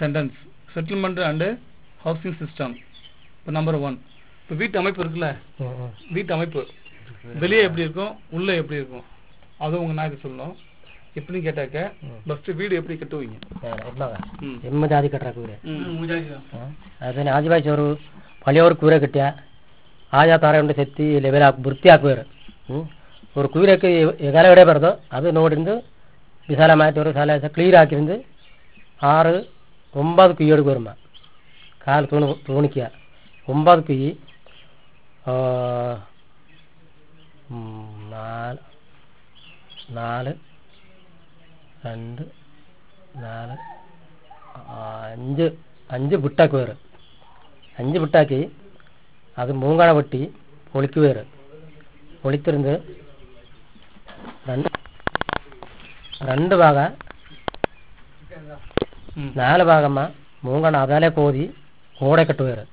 Sentence settlement and housing system இப்போ number one இப்போ வீட்டு அமைப்பு இருக்குல்ல ம், ம். வீட்டு அமைப்பு வெளியே எப்படி இருக்கும் உள்ள எப்படி இருக்கும் அது உங்க நாய்க்கு சொல்லணும் எப்படின்னு கேட்டாக்க ஃபர்ஸ்ட் வீடு எப்படி கட்டுவீங்க வேற ಇಲ್ಲಾಗ ம். ಎಮ್ಮ ಜಾತಿ ಕಟ್ರ ಕೂರೆ ம். ಅದನ್ನ ಆಜುಬಾಜು ಅವರು ಪಳಿಯವರು ಕೂರೆ ಕಟ್ಟ್ಯ ಆಜಾ ತರ ಉಂಟು ಸೆತ್ತಿ ಲೆವೆಲ್ ಹಾಕಿ ಬುರ್ತಿ ಹಾಕುವರು ಹ್ಮ್ ஒரு குதிரைக்கு எகல விட வருதோ அது நோடிந்து விசாலமாயிட்டு ஒரு சாலை கிளியர் ஆக்கிருந்து ஆறு ஒன்பது குய் எடுக்க வருமா கால் தூணு தூணிக்க ஒன்பது குய் நாலு நாலு ரெண்டு നാല് ആ, അഞ്ച് അഞ്ച് വിട്ടാക്ക് വേറ് അഞ്ച് വിട്ടാക്കി അത് മൂങ്ങണ വെട്ടി പൊളിക്ക് വേറ് പൊളിത്തിരുന്ന് രണ്ട് രണ്ട് ഭാഗ ம். നാല് ഭാഗമ്മ മൂങ്ങണ അതലെ കോതി ഓടെ കെട്ട് വേറ്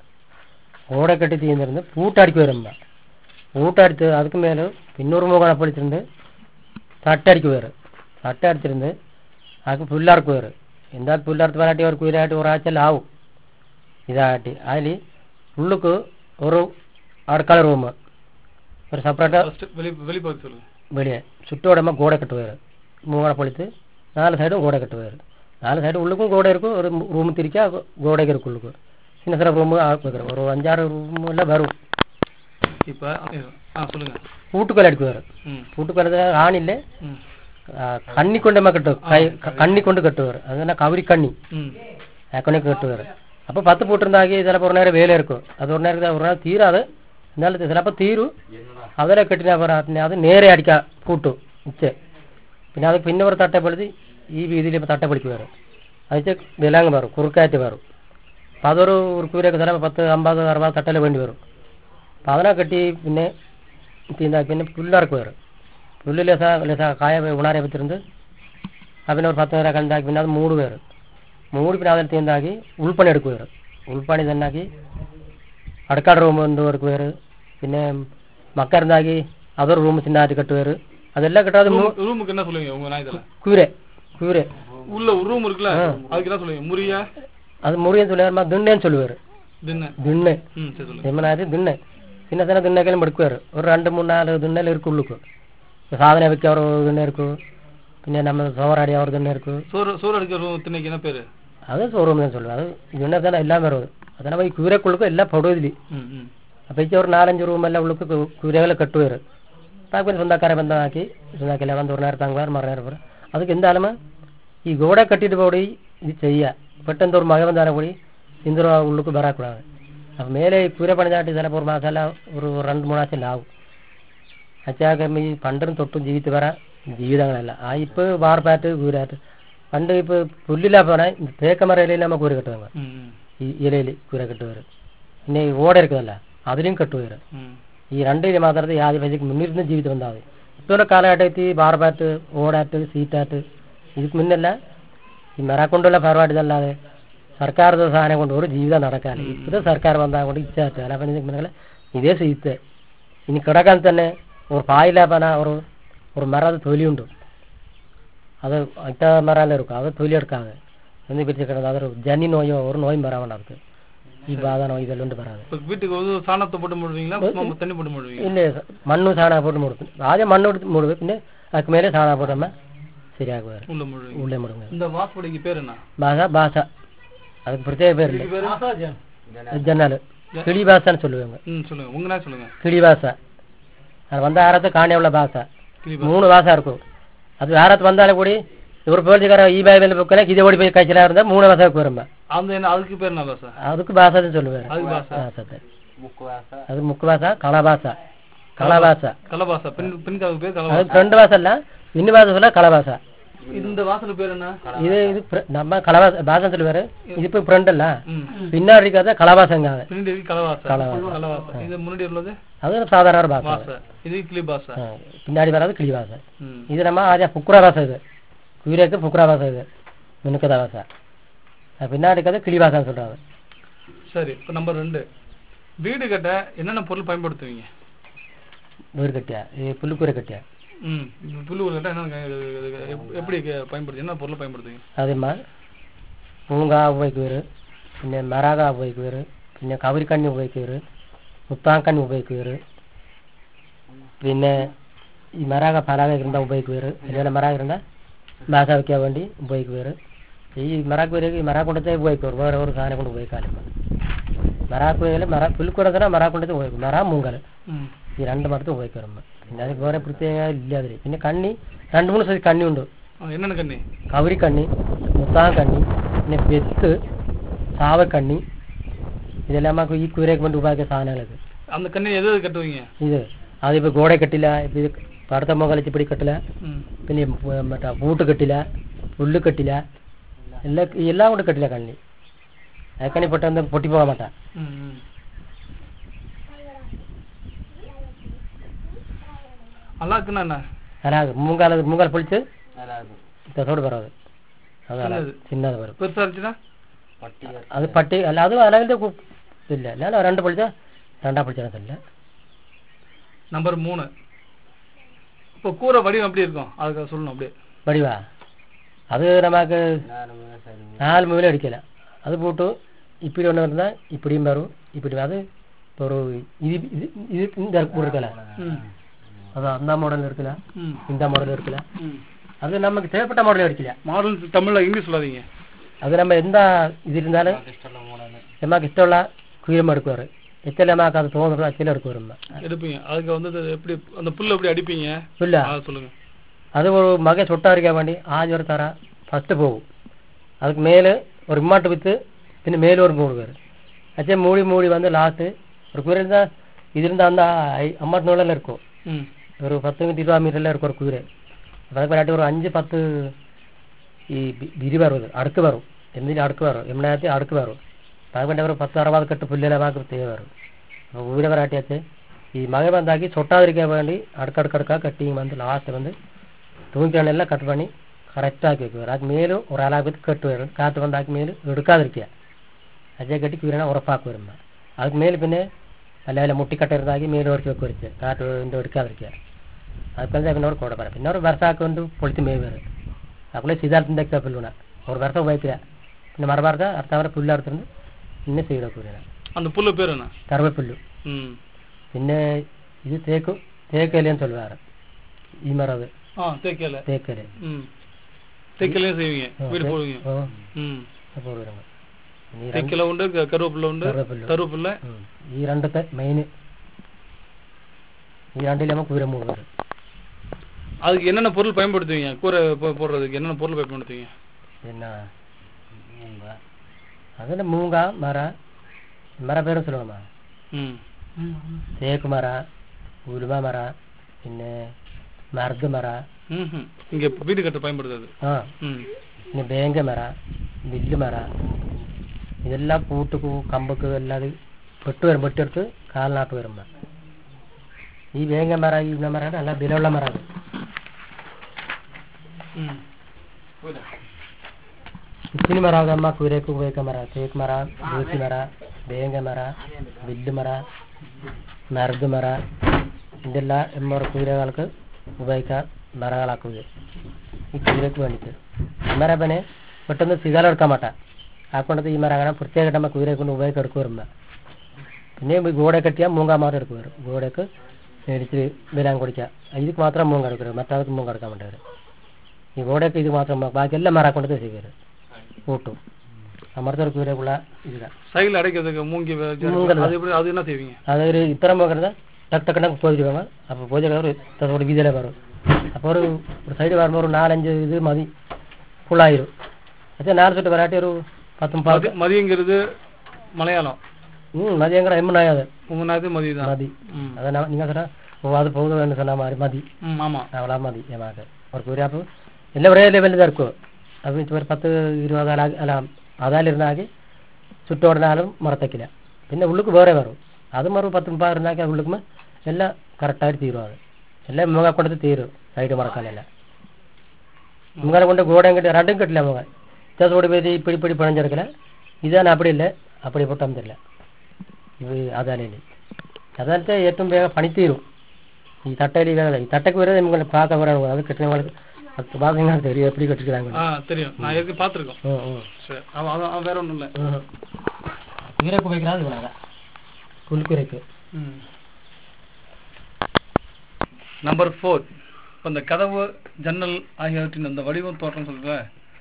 ഓടെ കെട്ടി തീർന്നിരുന്ന് പൂട്ടടിക്ക് വരുമ്പ പൂട്ടടിച്ച് அதுக்கு மேலே பின்னொரு மூங்கனை பொழிச்சிருந்து தட்டடிக்கு வேறு தட்டை அடிச்சிருந்து அதுக்கு புல்லாருக்கு வேறு എന്താ പുല്ലർത്ത് വരാട്ടി ഒരു കുയിലായിട്ട് ഒരാഴ്ചയെല്ലാം ആവും ഇതായിട്ട് അതിൽ ഉള്ളുക്ക് ഒരു അടുക്കള റൂം ഒരു സെപ്പറേറ്റ് ஃபர்ஸ்ட் வெளி வெளிப்பகுதி சொல்லுங்க வெளியே சுற்றோடமா கோடை கட்டுவார் மூங்கனை பொழித்து நாலு சைடும் கோடை கட்டுவார் நாலு சைடு உள்ளுக்கும் கோடை இருக்கும் ஒரு ரூம் திரிக்கா கோடைக்கு இருக்கும் உள்ளுக்கு சின்ன சின்ன ரூமு வைக்கிறோம் ஒரு அஞ்சாறு ரூம் எல்லாம் வரும் இப்போ ஆ சொல்லுங்க பூட்டுக்கல் அடிக்குவார் ம் பூட்டுக்கல் ஆணில்லை ம் கண்ணி கொண்டே கட்டு கை கண்ணி கொண்டு கட்டுவார் அதுனா கவரி கண்ணி ம் கண்ணிக்கு கட்டுவார் அப்போ பத்து போட்டிருந்தாக்கி சிலப்போ ஒரு நேரம் வேலை இருக்கும் அது ஒரு நேரம் ஒரு நேரம் தீராது എന്നാലും ചിലപ്പോൾ തീരും അവരെ കെട്ടിന പിന്നെ അത് നേരെ അടിക്കാം പൂട്ടും ഉച്ച പിന്നെ അത് പിന്നെ ഒരു തട്ടപ്പെടുത്തി ഈ വീതിയിൽ ഇപ്പോൾ തട്ടപ്പിടിക്ക് വരും അത് വിലങ്ങ് വരും കുറുക്കാറ്റ് വരും അപ്പം അതൊരു ഉറുക്കൂരൊക്കെ ചിലപ്പോൾ പത്ത് അമ്പത് അറുപത് തട്ടൽ വേണ്ടി വരും അപ്പം അതിനെ കെട്ടി പിന്നെ തീന്താക്കി പിന്നെ പുല്ലർക്ക് വരും പുല്ല് ലേസ ലേസ കായ ഉണാരെ വെച്ചിരുന്ന് അത് പിന്നെ ഒരു പത്ത് നേരം കണ്ടാക്കി പിന്നെ അത് മൂട് പേര് മൂടി പിന്നെ അതിൽ തീന്താക്കി ഉൾപ്പണി എടുക്കുവാറ് ഉൾപ്പണി തന്നാക്കി അടുക്കള റൂം ഉണ്ട് ഒരു പേര് പിന്നെ മക്കരുന്നാക്കി അതൊരു റൂം ചിന്നായിട്ട് കെട്ടുപേര് അതെല്ലാം കിട്ടാതെ ரூம் ரூமுக்கு என்ன சொல்லுவீங்க உங்க நாயத்துல കൂരെ കൂരെ உள்ள ஒரு ரூம் இருக்குல்ல அதுக்கு என்ன சொல்லுவீங்க முறியா അത് മുറിയൻ ചൊല്ലുവാർ ദിണ്ണേന്ന് ചൊല്ലുവാർ தின்ன ദിണ്ണ് ம் சரி சொல்லுங்க എമ്മനാര് ദിണ്ണ് சின்ன சின்ன திண்ணைகளும் எடுக்குவார் ஒரு ரெண்டு மூணு நாலு திண்ணல் இருக்கு உள்ளுக்கு சாதனை வைக்க ஒரு திண்ணை இருக்கும் പിന്നെ நம்ம சோறாடி ஒரு திண்ணை இருக்கும் சோறு சோறு அடிக்கிற ரூம் திண்ணைக்கு என்ன பேரு அது ஷோரூம் தான் சொல்லுவேன் அது திண்ணை தானே எல்லாம் வரும் அதனால் போய் கூரைக்குள்ளுக்கும் எல்லாம் படுவதில்லை ம் ம் അപ്പോൾ ഇച്ച ഒരു നാലഞ്ച് റൂമെല്ലാം ഉള്ളിക്ക് കുരകളെ കെട്ടുവര് അപ്പോൾ പിന്നെ സ്വന്തക്കാരെ ബന്ധമാക്കി സ്വന്തമാക്കില്ല വന്ന് ഒരു നേരത്തെ അങ്ങ് മറു നേരം പറയും ಅದಕ್ಕೆ എന്തായാലും ಈ ಗೋಡೆ ಕಟ್ಟಿಟ್ಟು ಬೋಡಿ ಇದು ಚೆಯ್ಯ പെട്ടെന്ന് ഒരു മഴ വന്നാലും കൂടി ಇಂದ್ರ ഉള്ളിക്ക് ಬರಾಕೂடாது അപ്പോൾ ಮೇಲೆ ಈ ಕೂರೆ പണിതാട്ടി ചിലപ്പോൾ ഒരു മാസം എല്ലാം ഒരു രണ്ട് മൂന്ന് മാസം ആവും അച്ചാക്ക് ഈ പണ്ടും തൊട്ടും ജീവിച്ച് വരാൻ ജീവിതങ്ങളല്ല ആ ഇപ്പോൾ വാർപ്പാറ്റ് കൂരാറ്റ് പണ്ട് ഇപ്പോൾ പുല്ലില്ല പോണേ തേക്കമറ ഇലയിൽ നമ്മൾ കൂര കെട്ടുവാங்க ம் ம் ഈ ഇലയിൽ കൂര കെട്ടുവര് പിന്നെ ഈ ഓട இருக்குதல்ல അതിലും കെട്ടുവര് ம் ഈ രണ്ടിന് മാത്രമേ ഈ ആദിവാസിക്ക് മുന്നിരുന്ന് ജീവിതം വന്നാൽ മതി ഇപ്പോഴത്തെ കാലഘട്ടത്തിൽ ബാർബാറ്റ് ഓടാറ്റ് സീറ്റാറ്റ് ഇതിക്ക് മുന്നല്ല ഈ മെറ കൊണ്ടുള്ള പരിപാടി അല്ലാതെ സർക്കാർ സാധനം കൊണ്ട് ഒരു ജീവിതം നടക്കാനില്ല ഇപ്പോഴത്തെ സർക്കാർ വന്നാൽ കൊണ്ട് ഇച്ചാറ്റ് അല്ല പിന്നെ മുന്നേ ഇതേ സീറ്റ് ഇനി കിടക്കാൻ തന്നെ ഒരു പായില്ല പന ഒരു ഒരു മര അത് തൊലിയുണ്ട് അത് ഇത്ത മരാല ഇരിക്കും അത് തൊലി എടുക്കാതെ എന്ന് പിരിച്ച് കിടന്നത് അതൊരു ജനി നോയോ ഒരു നോയും വരാൻ அதுக்கு ഈ ബാധ നോയ് ഇതെല്ലാം ഉണ്ട് പറയാതെ இப்போ வீட்டுக்கு வந்து சாணத்தை போட்டு மூடுவீங்களா சும்மா தண்ணி போட்டு மூடுவீங்க ഇല്ലേ മണ്ണും സാണ പോട്ട് മുടുക്കും ആദ്യം മണ്ണ് എടുത്ത് മുടുക്കും പിന്നെ അതിക്ക് മേലെ സാണ പോട്ടമ്മ ശരിയാക്കുക உள்ள மூடுவீங்க ഉള്ളേ മുടുങ്ങ இந்த வாசப்படிக்கு பேர் என்ன ഭാഷ ഭാഷ அதுக்கு பிரத்யேக பேர் இல்லை ஜன்னல் கிளி பாஷான்னு சொல்லுவாங்க ம் சொல்லுங்க உங்க நாய் சொல்லுங்க கிளி பாஷா அது வந்த ஆரத்து காணி உள்ள பாஷா கிளி மூணு பாஷா இருக்கும் அது ஆரத்து வந்தாலும் கூடி ஒரு போலீஸ்கார ஈ பாய் வந்து போக்கல இது ஓடி போய் கட்சியில இருந்தா மூணு பாஷாவுக்கு வரும்ப அந்த என்ன அதுக்கு பேர் என்ன பாசா அதுக்கு பாஷான்னு சொல்லுவாரு அதுக்கு பாஷா பாஷத்தை அது முக்கு பாஷா கள பாஷா கள பாஷா கலபாசா பெண் பெண்காவுக்கு பேர் அது கலபாசா ஃப்ரெண்டு பாஷா இல்ல இன்னி பாஷா சொல்ல கள பாஷா இந்த வாசல் பேர் என்ன இது இது பிர- நம்ம கலவாச பாசம் சொல்லுவாரு இது இப்போ ஃப்ரெண்ட் இல்ல ம் பின்னாடி இருக்கிறத கலவாசங்காங்க பின்னாடி இருக்கு கலவாசா கலவாசா. கலவாசா இது முன்னாடி உள்ளது அது சாதாரண பாசம் வாசா இது கிளி பாசா ஆ, பின்னாடி வராது கிளி பாசம் ம் இது நம்ம ஆஜா புக்குரா பாசம் இது குதிரைக்கு புக்குரா பாசம் இது மினுக்கதா பாசம் அது பின்னாடி இருக்கிறது கிளி பாசம் சொல்றாங்க சரி இப்போ நம்பர் ரெண்டு வீடு கட்ட என்னென்ன பொருள் பயன்படுத்துவீங்க வீடு கட்டியா இது புல்லுக்கூரை கட்டியா ம் புல்லு கட்ட என்ன எப்- எப்படி க- பயன்படுத்து என்ன பொருள் பயன்படுத்துவீங்க அதுமா മൂങ്ക ഉപയോഗിക്കുവര് പിന്നെ മെറാക ഉപയോഗിക്കുവര് പിന്നെ കവരിക്കണ്ണി ഉപയോഗിക്കുവര് മുത്താങ്കണ്ണി ഉപയോഗിക്കുവര് പിന്നെ ഈ മെറാക പലാക ഇരുന്ന ഉപയോഗിക്കുവര് ഇങ്ങനെ മെറാക ഇരുന്ന ബാസ വയ്ക്കാൻ വേണ്ടി ഉപയോഗിക്കുവര് ഈ മെറാക്ക് വരെ ഈ മെറാ കൊണ്ടത്തെ ഉപയോഗിക്കുവർ വേറെ ഒരു സാധനം കൊണ്ട് ഉപയോഗിക്കാനില്ല മെറാക്ക് വരെ മെറ പുൽക്കുടത്തിന മെറാ കൊണ്ടത്തെ ഉപയോഗിക്കും മെറാ മൂങ്കൽ ഉം. ഈ രണ്ട് മരത്തും ഉപയോഗിക്കാറുണ്ട് പിന്നെ അത് വേറെ പ്രത്യേക ഇല്ല അതിൽ പിന്നെ കണ്ണി രണ്ട് മൂന്ന് സൈസ് കണ്ണി ഉണ്ട് ആ, என்னென்ன கண்ணி കവരിക്കണ്ണി മുത്താങ്കണ്ണി പിന്നെ വെത്ത് സാവക്കണ്ണി ഇതെല്ലാം നമുക്ക് ഈ കൂരയ്ക്ക് വേണ്ടി ഉപയോഗിക്കുന്ന സാധനങ്ങളത് அந்த கண்ணி எது எது கட்டுவீங்க ഇത് അതിപ്പോൾ ഗോടെ കെട്ടില്ല ഇപ്പം ഇത് പടുത്ത മുകളിൽ പിടി കെട്ടില്ല ம். പിന്നെ പ- മറ്റേ പൂട്ട് കെട്ടില്ല പുല്ല് കെട്ടില്ല എല്ലാ എല്ലാം കൊണ്ട് കെട്ടില്ല കണ്ണി ആ കണ്ണി പെട്ടെന്ന് പൊട്ടിപ്പോകാൻ മാട്ടാ ம், ம். அல்லாக்குன்னா என்ன അല്ലാതെ മൂങ്കാല മൂങ്കാൽ പൊളിച്ച് ഇത്തോട് പറ അത് അത് അല சின்னது. ചിന്നത് വരും பெருசா இருந்துச்சுன்னா അത് പട്ടി അല്ല അത് അലകിന്റെ ഇല്ല ഞാൻ രണ്ട് പൊളിച്ച രണ്ടാ പൊളിച്ചില്ല நம்பர் மூணு இப்போ கூரை வடிவம் எப்படி இருக்கும் அதுக்கு சொல்லணும் அப்படியே വടിവാ അത് നമുക്ക് നാല് മൂല അടിക്കില്ല അത് പോട്ട് ഇപ്പിടി ഒന്ന് പറഞ്ഞാൽ ഇപ്പിടിയും വരും ഇപ്പിടി അത് இப்போ ஒரு இது இது இது இந்த இருக்கல ம் அது அந்த மாடல் இருக்குல்ல ம் இந்த மாடல் இருக்குல்ல ம் அது நமக்கு தேவைப்பட்ட மாடல் அடிக்கல மாடல் தமிழ்ல இங்கிலீஷ் சொல்லாதீங்க അത് നമ്മ എന്താ ഇതിരുന്നാലും നമുക്ക് ഇഷ്ടമുള്ള കുയിരം എടുക്കുവാറ് എച്ചല്ല നമുക്ക് അത് തോന്നുന്നു അച്ഛലും എടുക്കുവാറുമ്മ எடுப்பீங்க அதுக்கு வந்து அது எப்படி அந்த புல்ல எப்படி அடிப்பீங்க ഇല്ല அதை சொல்லுங்க അത് ഒരു മകൻ ചൊട്ടാറിക്കാൻ വേണ്ടി ആദ്യം ഒരു തറ ഫസ്റ്റ് പോകും அதுக்கு மேலே ஒரு இம்மாட்டு வித்து பின்ன மேலே ஒரு மூணு பேர் அச்சே மூடி மூடி வந்து லாஸ்ட்டு ஒரு குதிரை இருந்தால் இது இருந்தால் அந்த ஐ- அம்மாட்டு நூலில் இருக்கும் ம் ஒரு பத்து மீட்டர் இருபது மீட்டரில் இருக்கும் ஒரு குதிரை அதுக்கு விளையாட்டு ஒரு அஞ்சு பத்து ഈ ബി- ബിരി വരും അടുക്ക് വരും എന്തിനും അടുക്ക് വരും എമ്മനകത്ത് അടുക്ക് വരും അതുകൊണ്ട് ഒരു പത്ത് അറുപത് കെട്ട് പുല്ലെല്ലാം തേ വരും അപ്പോൾ ഊര വരാട്ടി വെച്ച് ഈ മക ബന്ധാക്കി ചൊട്ടാതിരിക്കാൻ വേണ്ടി അടുക്കടുക്കടുക്ക കട്ടി വന്ന് ലാസ്റ്റ് வந்து தூங்கிக்கணும் கட் பண்ணி கரெக்டாக்கி வைக்குவார் அது மேலும் ஒரு அளவுக்கு கட்டு வரும் காற்று வந்தாக்கி மேலும் எடுக்காதிருக்க അജയ കെട്ടി കുതിരനെ ഉറപ്പാക്കി വരുമ്പോൾ அதுக்கு மேலே പിന്നെ നല്ല വല്ല മുട്ടിക്കട്ട ഇരുന്നാക്കി മേലെ ഉറക്കി വെക്ക് വരച്ച് കാറ്റ് இந்த എടുക്കാതിരിക്കുക அதுக்கு പിന്നെ ஒரு கூட പറ പിന്നെ ഒരു വർഷമാക്കി കൊണ്ട് പൊളിച്ച് മേവ് വരും അപ്പോൾ സിദ്ധാർത്ഥിൻ്റെ ഒക്കെ പുല്ലുണ ഒരു വർഷം ഉപയോഗിക്കില്ല പിന്നെ മറുപാർത്ത അർത്ഥവരെ പുല്ല് അറുത്തുണ്ട് പിന്നെ ചെയ്ത കുതിരന அந்த புல்லு பேர் என்ன കറുവപ്പുല്ലു ம் പിന്നെ ഇത് തേക്ക് തേക്കലേന്ന് ചൊല്ലുവാറ് ഈ മറവ് ஆ தேக்கல തേക്കല് ம் தேக்கலையும் செய்வீங்க வீடு போடுவீங்க ഓ ம் അപ്പോൾ വരുമ്പോൾ ഈ രണ്ട് தேக்கல உண்டு க- கருவேப்பிலை உண்டு കറുവപ്പുല്ലു கருவேப்பிலை ഉം. ഈ രണ്ടത്തെ മെയിൻ ഈ രണ്ടിലാകുമ്പോൾ കുതിര മൂന്ന് വരും அதுக்கு என்னென்ன பொருள் பயன்படுத்துவீங்க கூரை போ- போடுறதுக்கு என்னென்ன பொருள் பயன்படுத்துவீங்க പിന്നെ അതിന് മൂങ്ക മര മര പേരും சொல்லணுமா ம் തേക്ക് മര ഉലുമ മര പിന്നെ മർദ് മര ம் இங்க வீடு கட்ட பயன்படுத்துறது ആ ம் പിന്നെ ബേങ്ക മര വില്ല് മര ഇതെല്ലാം പൂട്ടുക്ക് കമ്പക്ക് എല്ലാം അത് പെട്ട് വരും വെട്ടെടുത്ത് കാലിനാട്ട് വരുമ്പോൾ ഈ വേങ്ങ മര ഈ ഇന്ന മര നല്ല ബലമുള്ള മര അത് ம் ഇച്ചിരി മര ആകുമ്പ കുതിരക്ക് ഉപയോഗിക്കാൻ മര തേക്ക് മര ബൂച്ചി മര വേങ്ങ മര വില്ല് മര മരുത് മര ഇതെല്ലാം എമ്മോർ കുതിരകൾക്ക് ഉപയോഗിക്കാൻ മരങ്ങളാക്കുക ഈ കുതിരക്ക് വേണ്ടിയിട്ട് ഈ മര പിന്നെ പെട്ടെന്ന് സിഗാല എടുക്കാൻ മാട്ട ആ കൊണ്ടത് ഈ മര അങ്ങനെ പ്രത്യേകമായിട്ട് നമ്മൾ കുതിരയെ കൊണ്ട് ഉപയോഗിക്കാൻ എടുക്കു വരുമ്പോൾ പിന്നെ ഈ ഗോടെ കെട്ടിയാൽ മൂങ്കാ മാത്രം എടുക്കു വരും ഗോടക്ക് മേടിച്ച് വരാൻ കുടിക്കുക ഇതിക്ക് മാത്രം മൂങ്ക എടുക്കരുത് മറ്റാൾക്ക് മൂങ്ക എടുക്കാൻ വേണ്ടി വരും ഈ ഗോടക്ക് ഇത് മാത്രം ബാക്കി എല്ലാം മര കൊണ്ടത് ചെയ്യും കൂട്ടും അമർത്ത ഒരു കുതിരക്കുള്ള ഇതാ சைக்கிள் அடைக்கிறதுக்கு மூங்கி வச்சு மூங்கல். அது எப்படி அது என்ன செய்வீங்க அது ஒரு இத்தனை போகிறத டக் டக்குன்னு போதிடுவாங்க அப்போ போதிட ஒரு ஒரு வீதியில் வரும் அப்போ ஒரு ஒரு சைடு வரும்போது ஒரு நாலஞ்சு இது மதி ஃபுல்லாயிரும் அச்சா நாலு சுட்டு வராட்டி ஒரு பத்து முப்பது மதி- மதியங்கிறது மலையாளம் ம் மதியங்கிற எம்மனாயாது உங்க நாட்டு மதி தான் மதி ம் அதை நான் நீங்கள் சொன்னால் ஓ அது போகுதுன்னு சொன்ன மாதிரி மதி ம் ஆமா அவ்வளோ மதி ஏமாக்கு ஒரு குதிரை அப்போ எல்லாம் ஒரே லெவலில் தான் இருக்கும் அப்போ ஒரு பத்து இருபது ஆள் അല്ല അതാൽ ഇരുന്നാക്കി ചുറ്റോടനാലും മറത്തക്കില്ല പിന്നെ ഉള്ളിക്ക് വേറെ വരും അത് മറു പത്ത് മുപ്പത് ഇരുന്നാക്കി അത് ഉള്ളിക്കുമ്പോൾ എല്ലാം കറക്റ്റായിട്ട് തീരും അത് എല്ലാം മുഖ കൊടുത്ത് തീരും സൈഡ് മറക്കാനല്ല മുഖനെ കൊണ്ട് ഗോടയും കെട്ടി രണ്ടും കെട്ടില്ല മുഖ ഇത്തോട് പോയി ഇപ്പിടി പിടി പിഴഞ്ഞെടുക്കില്ല ഇതാണ് அப்படி இல்லை அப்படி പൊട്ടാൻ തരില്ല ഇത് അതാലയിൽ അതാലത്തെ ഏറ്റവും വേഗം പണി തീരും ഈ തട്ടയിൽ ഈ തട്ടക്ക് വരെ നിങ്ങൾ പാക്ക വരാൻ അത് കിട്ടുന്ന அது பார்த்தீங்கன்னா தெரியும் எப்படி கட்டிக்கிறாங்க ஆ தெரியும் நான் ஏற்கனவே பார்த்துருக்கோம் ம் ம் சரி அவன் அவன் அவன் வேற ஒன்றும் இல்லை ம் இறப்பு வைக்கிறாங்க இவனாங்க குல்குரைக்கு ம் நம்பர் ஃபோர் இப்போ இந்த கதவு ஜன்னல் ஆகியவற்றின் அந்த வடிவம் தோற்றம் சொல்லுங்க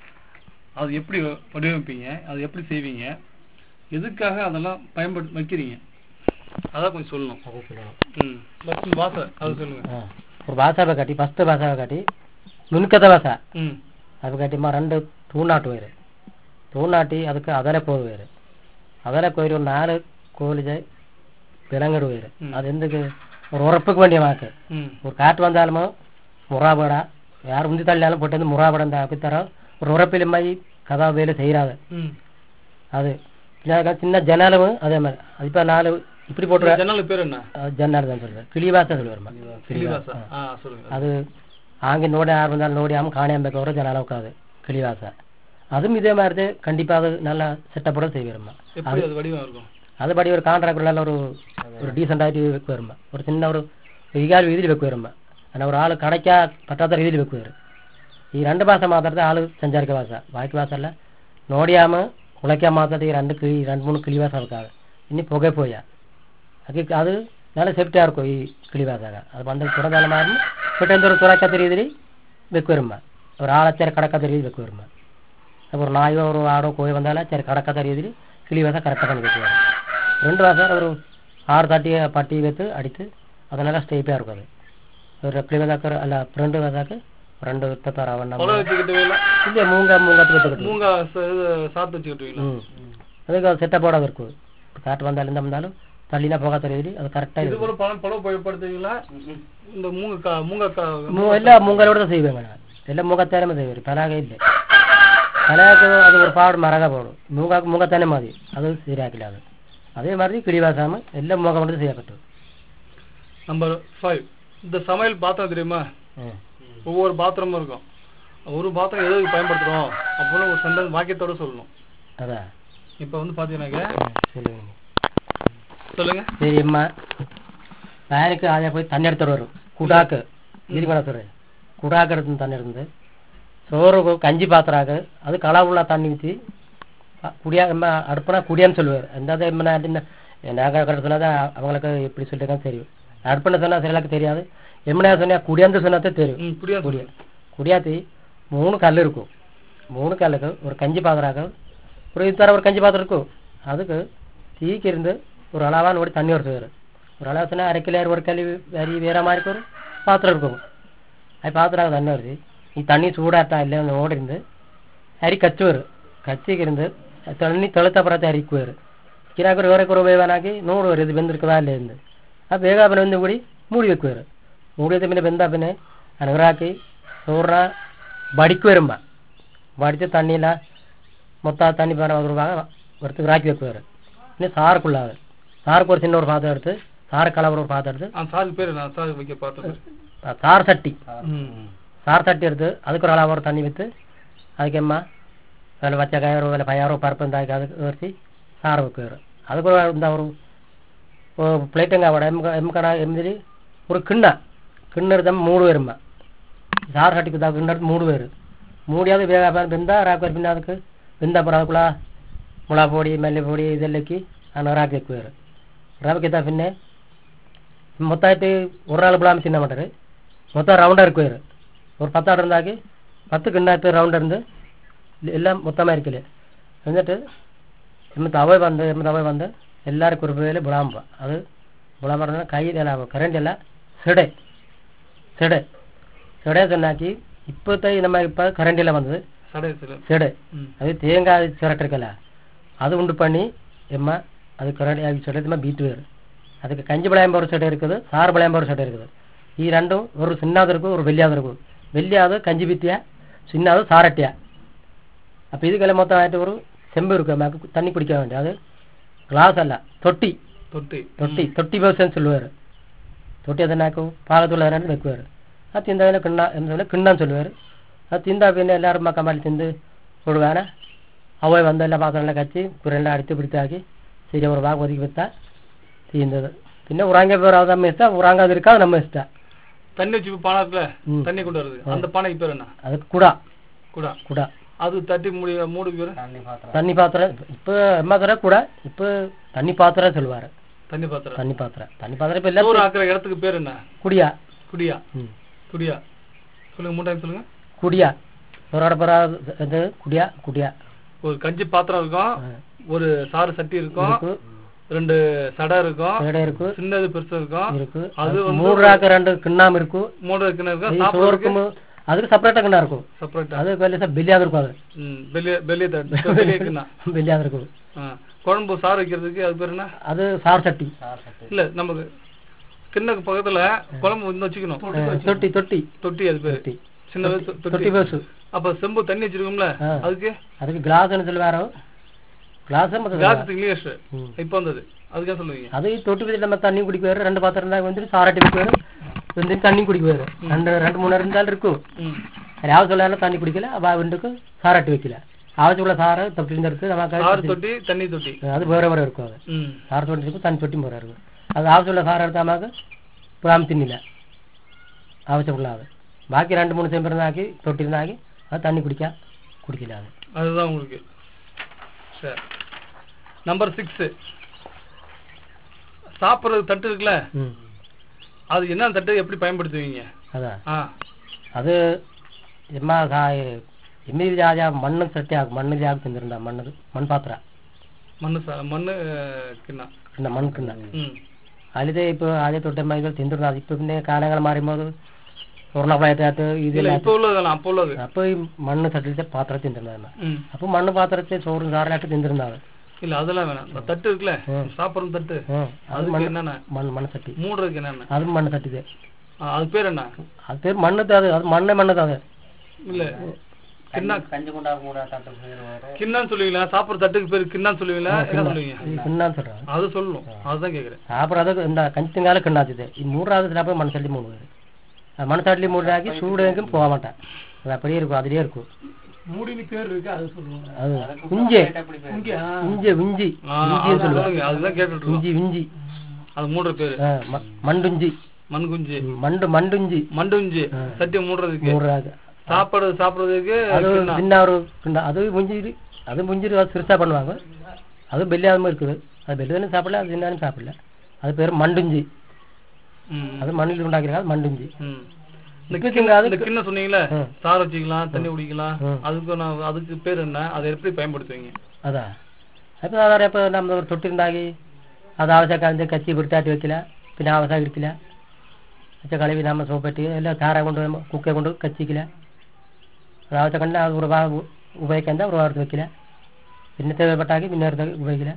அது எப்படி வடிவமைப்பீங்க அது எப்படி செய்வீங்க எதுக்காக அதெல்லாம் பயன்படுத்தி வைக்கிறீங்க அதான் கொஞ்சம் சொல்லணும் அது சொல்லணும் ம் ஃபஸ்ட் வாசை அது சொல்லுங்க ஆ. ஒரு பாசாவை கட்டி ஃபஸ்ட்டு பாசாவை கட்டி ನುಣ್ಕದ ಬಾಸ ம் ಅದು ಕಟ್ಟಿ ಮ ரெண்டு தூணாட்டு வயிறு தூணாட்டி அதுக்கு அதலை போது வயிறு அதலை போயிரு ஒரு நாலு கோழிஜை விலங்கடு வயிறு ம். அது எதுக்கு ஒரு உரப்புக்கு வேண்டிய வாக்கு ம் ஒரு காற்று வந்தாலுமோ முறாபடா யார் உந்தி தள்ளினாலும் போட்டு வந்து முறாபடம் இந்த அப்பித்தரம் ஒரு உரப்பில் மாதிரி கதா வேலை செய்யறாது ம் அது சின்ன சின்ன ஜன்னலும் அதே மாதிரி அது இப்போ நாலு இப்படி போட்டு ஜன்னல் பேர் என்ன ஜன்னல் தான் சொல்லுவேன் கிளிவாச சொல்லுவாருமா கிளிவாசா ஆ சொல்லுங்க ಅದು ಹಾಗೆ ನೋಡಿ ಯಾರು ಬಂದಾಗ ನೋಡಿ ಆಮೇಲೆ ಕಾಣೆ ಅನ್ಬೇಕವ್ರೆ ಜನ ಹೋಗ್ಕಾದು கிளிவாச அதுவும் இதே மாதிரி தான் கண்டிப்பா அது நல்லா செட்டப்போட செய்வாருமா எப்படி அது வடிவம் இருக்கும் அது படி ஒரு கான்ட்ராக்ட் நல்ல ஒரு ஒரு டீசென்ட் ஆகிட்டு வைக்குவாருமா ஒரு சின்ன ஒரு ಈಗಾರು வீதியில் வைக்குவாருமா ஆனால் ஒரு ஆள் கடைக்கா பட்டாத வீதியில் வைக்குவாரு ಈ ரெண்டு ಭಾಷೆ ಮಾತಾಡ್ತಾ ಆಳು ಸಂಚಾರಿಕ ಭಾಷೆ ಬಾಕಿ ಭಾಷೆ ಎಲ್ಲ ನೋಡಿಯಾಮ ಉಳಕ್ಯ ಮಾತಾಡಿ ಈ ரெண்டு கிளி ரெண்டு மூணு கிளி வாசம் இருக்காது இன்னி புகை போயா அது அது நல்ல சேஃப்டியாக இருக்கும் ಈ கிளி வாசாக அது வந்து துறந்தால மாதிரி பட் எந்த ஒரு துறக்காத ரீதியில் வைக்குவருமா ஒரு ஆளச்சேரி கடக்காத ரீதி வைக்குவருமா ஒரு நாயோ ஒரு ஆடோ கோழி வந்தாலும் சரி கடக்காத ரீதியில் கிளி வாசம் கரெக்டாக பண்ணி வைக்குவாரு ரெண்டு வாசம் ஒரு ஆறு தட்டி பட்டி வைத்து அடித்து அதனால ஸ்டேப்பாக இருக்கும் அது ஒரு கிளி வாசாக்கு அல்ல ரெண்டு வாசாக்கு ரெண்டு வித்த தர கொலை வேண்டாம் வச்சுக்கிட்டுவீங்களா இல்லை மூங்க மூங்கத்து வித்துக்கிட்டு மூங்கா ச- இது சாத்து வச்சுக்கிட்டுவீங்களா ம் அதுக்கு அது செட்டப்போட இருக்கும் காற்று வந்தாலும் இந்த வந்தாலும் தள்ளினா போகாத ரீதி அது கரெக்டாக இது இருக்கும் கூட பணம் பழம் பயன்படுத்துவீங்களா இந்த மூங்கக்கா மூங்கக்கா மூ எல்லா மூங்கலோட தான் செய்வாங்க நான் எல்லாம் மூங்கத்தானே செய்வார் பலாக இல்லை பலாக்கு அது ஒரு பாடு மரகா போடும் மூங்காக்கு மூங்கத்தானே மாதிரி அது சரியாக்கல அது அதே மாதிரி கிளிவாசாம எல்லாம் மூங்க மட்டும் செய்யப்பட்டது நம்பர் ஃபைவ் இந்த சமையல் பாத்திரம் தெரியுமா ம் ஒவ்வொரு பாத்திரமும் இருக்கும் ஒரு பாத்திரம் எதுக்கு பயன்படுத்துறோம் அப்படின்னு ஒரு சென்டென்ஸ் வாக்கியத்தோட சொல்லணும் அதான் இப்போ வந்து பார்த்தீங்கன்னாக்க ம், சொல்லுங்க சொல்லுங்க சரி அம்மா வேலைக்கு ஆயா போய் தண்ணி எடுத்துட்டு வரும் குடாக்கு இது பண்ண சொல்றேன் குடாக்கு எடுத்து தண்ணி இருந்து சோறு கு- கஞ்சி பாத்திராக்கு அது களை உள்ள தண்ணி ஊற்றி குடியா அம்மா அடுப்புனா குடியான்னு சொல்லுவார் எந்த நாங்கள் கடை சொன்னா தான் அவங்களுக்கு எப்படி சொல்லிட்டு தெரியும் அடுப்புன்னு சொன்னா சிலருக்கு தெரியாது எம்மனா சொன்னா குடியாந்து சொன்னா தான் தெரியும் ம் புரியாது குடியா குடியாத்தி மூணு கல் இருக்கும் மூணு கல்லுக்கு ஒரு கஞ்சி பாத்திராக்கு ஒரு இது தர ஒரு கஞ்சி பாத்திரம் இருக்கும் அதுக்கு தீக்கு இருந்து ஒரு அளவான ஓடி தண்ணி வருது ஒரு அளவு சொன்னா அரை கிலோ ஒரு கல்லி வரி வேற மாதிரி ஒரு பாத்திரம் இருக்கும் அது பாத்திரம் தண்ணி வருது ಈ ತಣ್ಣಿ ಚೂಡಾಟ ಇಲ್ಲೇ ಒಂದು ನೋಡ್ರಿಂದ ಅರಿ ಕಚ್ಚುವರು ಕಚ್ಚಿಗಿರಿಂದ ತಣ್ಣಿ ತೊಳೆತ ಬರತ್ತೆ ಅರಿக்குவார் ಕಿರಾಕರು வேறக்கு ஒரு வேவானாக்கி ನೋಡುவார் இது வெந்திருக்குதா இல்லைன்னு அது ಬೇಗ ಅವನ ಒಂದು കൂടി ಮೂಡಿ വെക്കുവാர் മൂടി വെച്ച പിന്നെ വെന്താ പിന്നെ അണുറാക്കി ചോറിന ಬಡಿക്കുವരുಮ್ಮ ಬಡಿച്ച് ತಣ್ಣಿಲ್ಲ மொத்த தண்ணி பாரு ஒரு ரூபாய் ஒருத்துக்கு ராக்கி வைக்குவார் இன்னும் சாருக்குள்ளாது சாருக்கு ஒரு சின்ன ஒரு பாத்திரம் எடுத்து சாறு கலவர ஒரு பாத்திரம் எடுத்து ஆ சாரி பேர் நான் சாரி வைக்க பார்த்தது சார் சட்டி ம் சார் தட்டி எடுத்து அதுக்கு ஒரு அளவு ஒரு தண்ணி விற்று அதுக்கம்மா அதில் வச்ச கயிறு இல்லை பயாரோ பருப்பு இருந்தாக்கி அதுக்கு வச்சு சாறு வைக்குவார் அதுக்கு ஒரு இந்த ஒரு ప్లేటింగ్ ఆవిడ ఎమ్మ ఎమ్మకడ ఎనిమిది ஒரு கிண்ணா கிண்ண எடுத்தா மூணு பேரும்மா சார் சட்டிக்கு தான் கிண்ண எடுத்து மூணு பேர் மூடியாவது வேக வெந்தா ராக்கு பின்ன அதுக்கு வெந்த அப்புறம் அதுக்குள்ள முளா பொடி மல்லி பொடி இதெல்லாக்கி அந்த ராக்கு வைக்குவார் ராக்கு பின்ன மொத்தாயிட்டு ஒரு நாள் பிள்ளாம சின்ன மாட்டார் மொத்தம் ரவுண்டாக இருக்குவார் ஒரு பத்தாடு இருந்தாக்கி பத்து கிண்ணாத்து ரவுண்ட் இருந்து எல்லாம் மொத்தமாக இருக்கல എന്നിട്ട് എമ്മ തവ വന്ന് എമ്മ തവ വന്ന് എല്ലാവർക്കും ഒരു പേര് ബുളാമ്പ അത് ബുളാൻ പറഞ്ഞാൽ കൈയിലല്ല കറണ്ട് അല്ല സെടെ സെടെ செடை சொன்னாக்கி இப்போத்த நம்ம இப்போ கரண்டில் வந்தது சடையத்தில் செடை ம் அது தேங்காய் சிரட்டு இருக்கல அது உண்டு பண்ணி எம்மா அது கரண்டி அது செடை பீட்டு வேறு அதுக்கு கஞ்சி பழையம்ப ஒரு செடை இருக்குது சாறு பழையம்ப ஒரு செடை இருக்குது ఈ ரெண்டும் ஒரு சின்னாது இருக்கும் ஒரு வெள்ளியாது இருக்கும் வெள்ளியாது கஞ்சி பீத்தியா சின்னாது சாரட்டியா அப்போ இதுக்கெல்லாம் மொத்தமாയിട്ട് ஒரு செம்பு இருக்கு நமக்கு தண்ணி குடிக்க வேண்டிய அது கிளாஸ் அல்ல தொட்டி தொட்டி தொட்டி தொட்டி பர்சன் சொல்லுவார் தொட்டி ಅದನ್ನಾಕು ಪಾಗದುಳ್ಳ ಅದನ್ನು ಬೆಕ್ಕುವಾರು ಅದು ತಿಂದಾಗ ಕಿಣ್ಣ ಎಂದ್ರೆ ಕಿಣ್ಣன்னு சொல்லுவார் அது திந்தா பின்ன எல்லாரும் மக்கா மாதிரி திந்து விடுவான அவை வந்து எல்லாம் பாத்திரம் கச்சி குரெல்லாம் அடித்து பிடித்தாக்கி சரி ஒரு பாக ஒதுக்கி வித்தா தீர்ந்தது பின்ன உறாங்க பேர் அது நம்ம இஷ்டம் உறாங்காது இருக்கா அது நம்ம இஷ்டம் தண்ணி வச்சு பானை இருக்குல்ல ம். தண்ணி கொண்டு வருது அந்த பானைக்கு பேர் என்ன அதுக்கு குடா குடா குடா அது தட்டி மூடி மூடுக்கு பேரு தண்ணி பாத்திரம் இப்போ அம்மா தர குடா இப்போ தண்ணி பாத்திரம் சொல்லுவாரு தண்ணி பாத்திரம் தண்ணி பாத்திரம் தண்ணி பாத்திரம் இப்போ எல்லாம் சோறு ஆக்குற இடத்துக்கு பேர் என்ன குடியா குடியா ம் குடியா சொல்லுங்க மூணு டைம் சொல்லுங்க குடியா ஒரு பரா இது குடியா குடியா ஒரு கஞ்சி பாத்திரம் இருக்கும் ஒரு சாறு சட்டி இருக்கும் இருக்கு ரெண்டு சடை இருக்கும் கடை இருக்கு சின்னது பெருசு இருக்கும் இருக்கு அது வந்து மூணு ராக்கு ரெண்டு கிண்ணாம இருக்கும் மூணு கிணறு இருக்கும் இது சாப்பிடுறதுக்கு சோறுக்கும் அதுக்கு செப்பரேட்டா கிண்ணா இருக்கும் செப்பரேட்டா அது வெளியே பெல்லியாக இருக்கும் அது ம் வெளியே வெளியே தட்டு வெளியே கிண்ணா பெல்லியாக இருக்கும் ஆ. குழம்பு சாறு வைக்கிறதுக்கு அது பேர் என்ன அது சார் சட்டி இல்ல நமக்கு கிண்ணக்கு பக்கத்துல குழம்பு வந்து வச்சுக்கணும் தொட்டி தொட்டி தொட்டி அது பேரு தொட்டி சின்னது தொ- தொட்டி தொட்டி பேசு அப்ப செம்பு தண்ணி வச்சிருக்கோம்ல ஆ. அதுக்கு அதுக்கு கிளாஸ்னு சொல்லுவாரோ கிளாஸ் கிளாஸுக்கு இங்கிலீஷ் ம். இப்ப வந்தது அதுக்காக சொல்லுவீங்க அது தொட்டி வச்சு நம்ம தண்ணி குடிக்குவாரு ரெண்டு பாத்திரம் தான் வந்துட்டு சாராட்டி வைக்குவாரு வந்து தண்ணி குடிக்குவாரு ரெண்டு ரெண்டு மூணு இருந்தாலும் இருக்கும் ம் யாவது சொல்லாலும் தண்ணி குடிக்கல அவ வீட்டுக்கு சாராட்டி வைக்கல ஆவச்சுள்ள சாரை தொட்டி இருக்கு சாறு நமக்கு தொட்டி தண்ணி தொட்டி அது வேற வேற இருக்கும் அது ம் சார தொட்டி இருக்கும் தண்ணி தொட்டி வேற இருக்கும் அது ஆவச்சுள்ள சாரை எடுத்தாமாக்கு பாம் தின்னில ஆவச்சம் அது பாக்கி ரெண்டு மூணு செம்பு இருந்தாக்கி தொட்டி இருந்தாக்கி அது தண்ணி குடிக்க குடிக்கல அது அதுதான் உங்களுக்கு சரி நம்பர் சிக்ஸ் சாப்பிட்றது தட்டு இருக்குல்ல ம் அது என்ன தட்டு எப்படி பயன்படுத்துவீங்க அதான் ஆ അത് എമ്മ എമ്മി രാജ മണ്ണ് സെറ്റ് ആക്കും മണ്ണ് ജാഗ് തിന്നിരുന്ന മണ്ണ് മൺപാത്ര மண்ணு சா- மண்ணு கிண்ணா കിണ്ണ മൺ കിണ്ണ ம் അതിലത്തെ ഇപ്പൊ ആദ്യം തൊട്ടമ്മ ഇത് തിന്നിരുന്നത് ഇപ്പൊ പിന്നെ കാലങ്ങൾ മാറുമ്പോൾ സ്വർണ്ണ ഫ്ലൈറ്റായിട്ട് இல்ல ഇതെല്ലാം இப்ப உள்ளதெல்லாம் அப்போ உள்ளது അപ്പൊ ഈ മണ്ണ് സെറ്റിലത്തെ പാത്രം തിന്നിരുന്നത് ம் അപ്പൊ മണ്ണ് പാത്രത്തെ ചോറും സാറിലായിട്ട് തിന്നിരുന്നത് இல்ல அதெல்லாம் வேணாம் இந்த தட்டு இருக்குல்ல சாப்பிட்ற தட்டு അത് அதுக்கு என்னென்ன മണ്ണ് മണ്ണ് സെറ്റി மூடுறதுக்கு என்னென்ன അതും മണ്ണ് സെറ്റിത് ஆ, அது பேர் என்ன അത് പേര് മണ്ണ് അത് അത് മണ്ണ് മണ്ണ് അത് இல்ல கிண்ணா കഞ്ചി കൊണ്ടാകും கிண்ணான்னு சொல்லுவீங்களா சாப்பிட்ற தட்டுக்கு பேர் கிண்ணான்னு சொல்லுவீங்களா என்ன சொல்லுவீங்க കിണ്ണാന്ന് சொல்றாங்க அது சொல்லணும் அதுதான் கேக்குறேன் சாப்பிட்றது இந்த கஞ்சி திங்கால கிண்ணாச்சுது மூணாவது சாப்பிட மண் சட்டி மூணு பேர் அது மண் சட்டி மூணு ஆக்கி சூடு எங்கும் போக மாட்டேன் அது அப்படியே இருக்கும் அதுலயே இருக்கும் மூடினு பேர் இருக்கு அது சொல்லுவாங்க அது இஞ்சி இஞ்சி இஞ்சி அது சொல்லுங்க அதுதான் கேட்டுட்டு இருக்கோம் இஞ்சி இஞ்சி அது மூடுற பேரு ஆ, ம- மண்டுஞ்சி மண்குஞ்சு ம், மண்டு மண்டுஞ்சி மண்டுஞ்சி சட்டி மூடுறதுக்கு மூணு ராகு சாப்பாடு சாப்பிடுறதுக்கு அது கிண்ணா. சின்ன ஒரு கிண்ணா அது முஞ்சிரு அது முஞ்சிரு அது சிறுசா பண்ணுவாங்க அது பெல்லியாகவும் இருக்குது அது பெல்லியாலும் சாப்பிடல அது சின்னாலும் சாப்பிடல அது பேர் மண்டுஞ்சி ம், அது மண்ணில் உண்டாக்கிறாங்க அது மண்டுஞ்சி ம். இந்த இப்ப கிண்ண அது இந்த கிண்ண சொன்னீங்களே ம். சாறு வச்சுக்கலாம் தண்ணி குடிக்கலாம் ம். அதுக்கு நான் அதுக்கு பேர் என்ன அதை எப்படி பயன்படுத்துவீங்க അതാ അപ്പൊ സാധാരണ ഇപ്പൊ നമ്മൾ ഒരു തൊട്ടിണ്ടാക്കി അത് ആവശ്യക്കാരൻ്റെ കച്ചി വൃത്തിയായിട്ട് വെക്കില്ല പിന്നെ ആവശ്യം എടുക്കില്ല വെച്ച കളവി നമ്മൾ സോപ്പിട്ട് എല്ലാം താറ കൊണ്ട് കുക്കെ കൊണ്ട് കച്ചിക്കില്ല അത് ആവശ്യക്കണ്ട അത് ഉറവാ ഉപയോഗിക്കാൻ ഉറവാർത്ത് വെക്കില്ല പിന്നത്തെ പെട്ടാക്കി പിന്നെ അടുത്ത് ഉപയോഗിക്കില്ല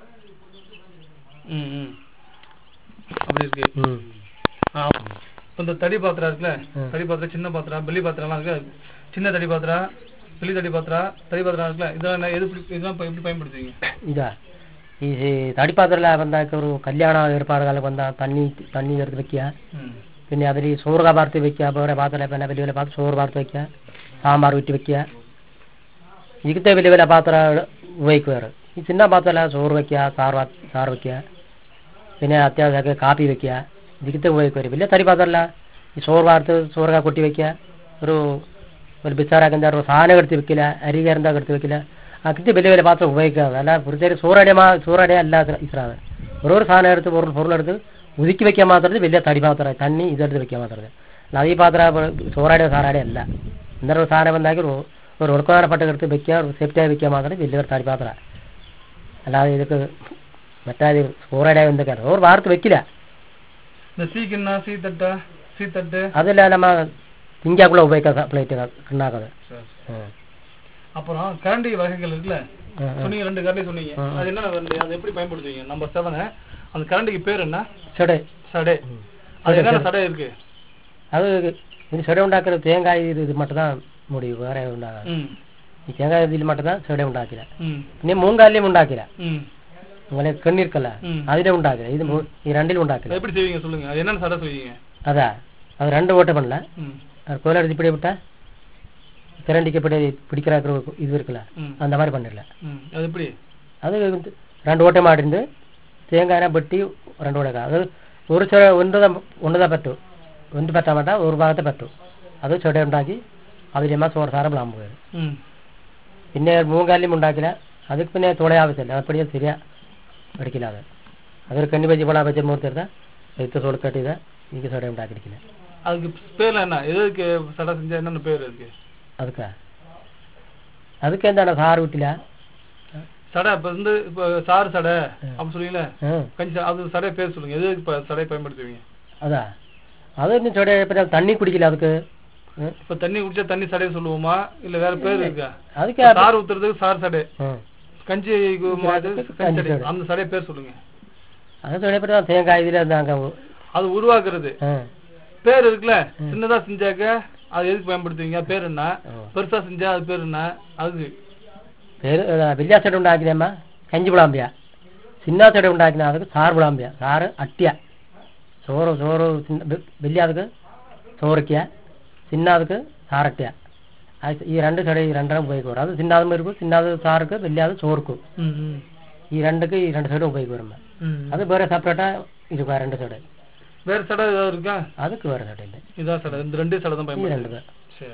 ம், ம். அப்படி இருக்கு ஆ, இப்ப இந்த தடி பாத்திரம் இருக்குல்ல ம். தடி பாத்திரம் சின்ன பாத்திரம் பெல்லி பாத்திரம்லாம் இருக்கு சின்ன தடி பாத்திரம் பெரிய தடி பாத்திரம் தடி பாத்திரம் இருக்குல்ல இதெல்லாம் என்ன- எது எப்படி- இதெல்லாம் இப்ப எப்படி பயன்படுத்துவீங்க ഇതാ ഈ തടിപ്പാത്രത്തിൽ വന്നാക്ക ഒരു കല്യാണ ഏർപ്പാടുകൾ വന്ന തണ്ണി തണ്ണി എടുത്ത് വെക്കുക ம். പിന്നെ അതിൽ ചോറ് വാർത്ത് വെക്കുക വേറെ പാത്രം പിന്നെ വലിയ വലിയ പാത്രം ചോറ് വാർത്ത് വെക്കുക സാമ്പാർ വിറ്റ് വെക്കുക ഇങ്ങനത്തെ വലിയ വലിയ പാത്രം ഉപയോഗിക്കുവാറ് ഈ ചിന്ന പാത്രമല്ല ചോറ് വെക്കുക സാറ് വാ- സാറ് വെക്കുക പിന്നെ അത്യാവശ്യമൊക്കെ കാപ്പി വെക്കുക ഇതിക്കത്തെ ഉപയോഗിക്കുവാറ് വലിയ തടി പാത്രമല്ല ഈ ചോറ് വാർത്ത് ചോറൊക്കെ കൊട്ടി വെക്കുക ഒരു ഒരു ബിച്ചാറാക്കുന്ന ഒരു സാധനം എടുത്ത് വെക്കില്ല അരി കയറുന്നതൊക്കെ എടുത്ത് വെക്കില്ല അങ്ങനത്തെ വലിയ വലിയ പാത്രം ഉപയോഗിക്കാതെ അല്ല പ്രത്യേകിച്ച് ചോറടിയ മാ ചോറടിയ അല്ല ഇസ്രാത് ഓരോ സാധനം എടുത്ത് പൊരുൾ പൊരുളെടുത്ത് ഉരുക്കി വെക്കാൻ മാത്രമേ വലിയ തടി പാത്രം തണ്ണി ഇതെടുത്ത് വെക്കാൻ മാത്രമേ അല്ല ഈ പാത്രം ചോറാടിയ സാറാടിയ അല്ല ഇന്നലെ ഒരു സാധനം വന്നാക്കി ഒരു ഒരു ഉറക്കമാനപ്പെട്ട എടുത്ത് വെക്കുക ഒരു സേഫ്റ്റിയായി വെക്കാൻ മാത്രമേ വലിയൊരു തടി പാത്രം അല്ലാതെ ഇതൊക്കെ മറ്റേ ചോറാടിയ എന്തൊക്കെയാണ് ഓർ വാർത്ത് വെക്കില്ല இந்த சீ கிண்ணா சீ தட்டா சீ தட்டு അതല്ല നമ്മ തിങ്കാക്കുള്ള ഉപയോഗിക്കാൻ പ്ലേറ്റ് ഉണ്ടാക്കുന്നത് அப்புறம் கரண்டி வகைகள் இருக்குல்ல சொன்னீங்க ரெண்டு கரண்டி சொன்னீங்க அது என்ன கரண்டி அது எப்படி பயன்படுத்துவீங்க நம்பர் செவன் அந்த கரண்டிக்கு பேர் என்ன ചെടെ சடை அது என்னென்ன சடை இருக்கு അത് ഇത് ചെട ഉണ്ടാക്കുന്നത് തേങ്ങായ ഇത് ഇത് മട്ടും മുടിയും വേറെ ഉണ്ടാകാം ம் ഈ തേങ്ങായ ഇതിൽ മട്ടും ചെട ഉണ്ടാക്കില്ല ம் പിന്നെ മൂങ്കാലിലും ഉണ്ടാക്കില്ല ம் അങ്ങനെ കണ്ണീർക്കല്ല ம் അതിലും ഉണ്ടാക്കില്ല ഇത് മൂ- ഈ രണ്ടിലും ഉണ്ടാക്കില്ല அது எப்படி செய்வீங்க சொல்லுங்க அது என்னென்ன சடை செய்வீங்க അതാ അത് രണ്ട് ഓട്ടം பண்ணல ம் அது கோல எடுத்து இப்படி விட்டா கரண்டிக்கு இப்படி பிடிக்கிற இது இருக்குல்ல ம் அந்த மாதிரி பண்ணிடல ம் அது எப்படி அது வந்து ரெண்டு ஓட்டை மாட்டிருந்து தேங்காய் வெட்டி ரெண்டு ஓட்டை அது ஒரு சில ஒன்று தான் ஒன்று தான் பറ്റും ഒന്നും പറ്റാൻ വേണ്ട ഒരു ഭാഗത്തെ പറ്റും അത് ചെട ഉണ്ടാക്കി അതിലമ്മ ചോറ് സാറ് വിളാൻ പോയത് ம் പിന്നെ മൂങ്കാലിലും ഉണ്ടാക്കില്ല ಅದಕ್ಕೆ പിന്നെ ತೊಳೆ ಆಗುತ್ತೆ ಅಪ್ಪಡಿಗೆ ಸರಿಯಾ ಅಡಿಕಿಲ್ಲ ಅದು ಅದ್ರ ಕಣ್ಣಿ ಬಜ್ಜಿ ಬಳ ಬಜ್ಜಿ ಮೂರ್ತಿರ್ದ ರೈತ ಸೋಳು ಕಟ್ಟಿದ ಈಗ ಸೊಡೆ ಉಂಟಾಕಿಡಿಕಿಲ್ಲ அதுக்கு பேர்ல என்ன எதுக்கு சடை செஞ்சா என்னென்ன பேர் இருக்கு ಅದಕ್ಕೆ ಅದಕ್ಕೆ എന്താണ് സാറ് വിട്ടില്ല சடை இப்ப வந்து இப்ப சாறு சடை அப்படி சொல்லுவீங்களே ಹ್ಮ್ கஞ்சி சடை, அது சடை பேர் சொல்லுங்க எதுக்கு இப்ப சடை பயன்படுத்துவீங்க ಅದಾ ಅದು ಇನ್ನು ಚೊಡೆ പിന്നെ ತಣ್ಣಿ ಕುಡಿಕಿಲ್ಲ ಅದಕ್ಕೆ ಹ್ಮ್ இப்ப தண்ணி குடிச்சா தண்ணி சடையை சொல்லுவோமா இல்ல வேற பேர் இருக்கா ಅದಕ್ಕೆ இப்ப சாறு ஊத்துறதுக்கு சாறு சடை ಹ್ಮ್ கஞ்சி கு- மாது கஞ்சி சடை அந்த சடை பேர் சொல்லுங்க ಅದು ಚೊಡೆ ಪಟ್ಟ தேங்காய் இதில் இருந்தாங்க அது உருவாக்குறது ಹ್ಮ್ பேர் இருக்குல்ல சின்னதா செஞ்சாக்க அது எதுக்கு பயன்படுத்துவீங்க பேர் என்ன ஓ. பெருசா செஞ்சா அது பேர் என்ன அதுக்கு പേര് വലിയ ചെട ഉണ്ടാക്കിനമ്മ കഞ്ചി വിളാമ്പിയ ചിന്ന ചെട ഉണ്ടാക്കിന ಅದಕ್ಕೆ ಸಾರು ವಿಳಾಂಬ್ಯ ಸಾರು ಅಟ್ಟ್ಯ ചോറ് ചോറ് ചിന്ന- ಬೆ- വലിയ ಅದಕ್ಕೆ ചോറിക്ക ചിന്ന ಅದಕ್ಕೆ ಸಾರಟ್ಟ್ಯ ಆಯ್ತು ಈ രണ്ട് ചെട ಈ രണ്ടെണ്ണം ഉപയോഗിക്കും അത് ചിന്നാതും വരും ചിന്നാത് സാർക്ക് വലിയത് ചോർക്കും ம், ம், ಈ ரெண்டுக்கு ಈ ரெண்டு ಸೈಡು ಉಪಯೋಗಿക്കും ம். ಅದು ಬೇರೆ ಸಪ್ರೇಟಾ இருக்கும் ரெண்டு சைடு வேற சடை ஏதாவது இருக்கா அதுக்கு வேறு சைடு இல்லை இதான் சடை இந்த ரெண்டே சடை தான் ಈ பயன்படுது ரெண்டு தான் சரி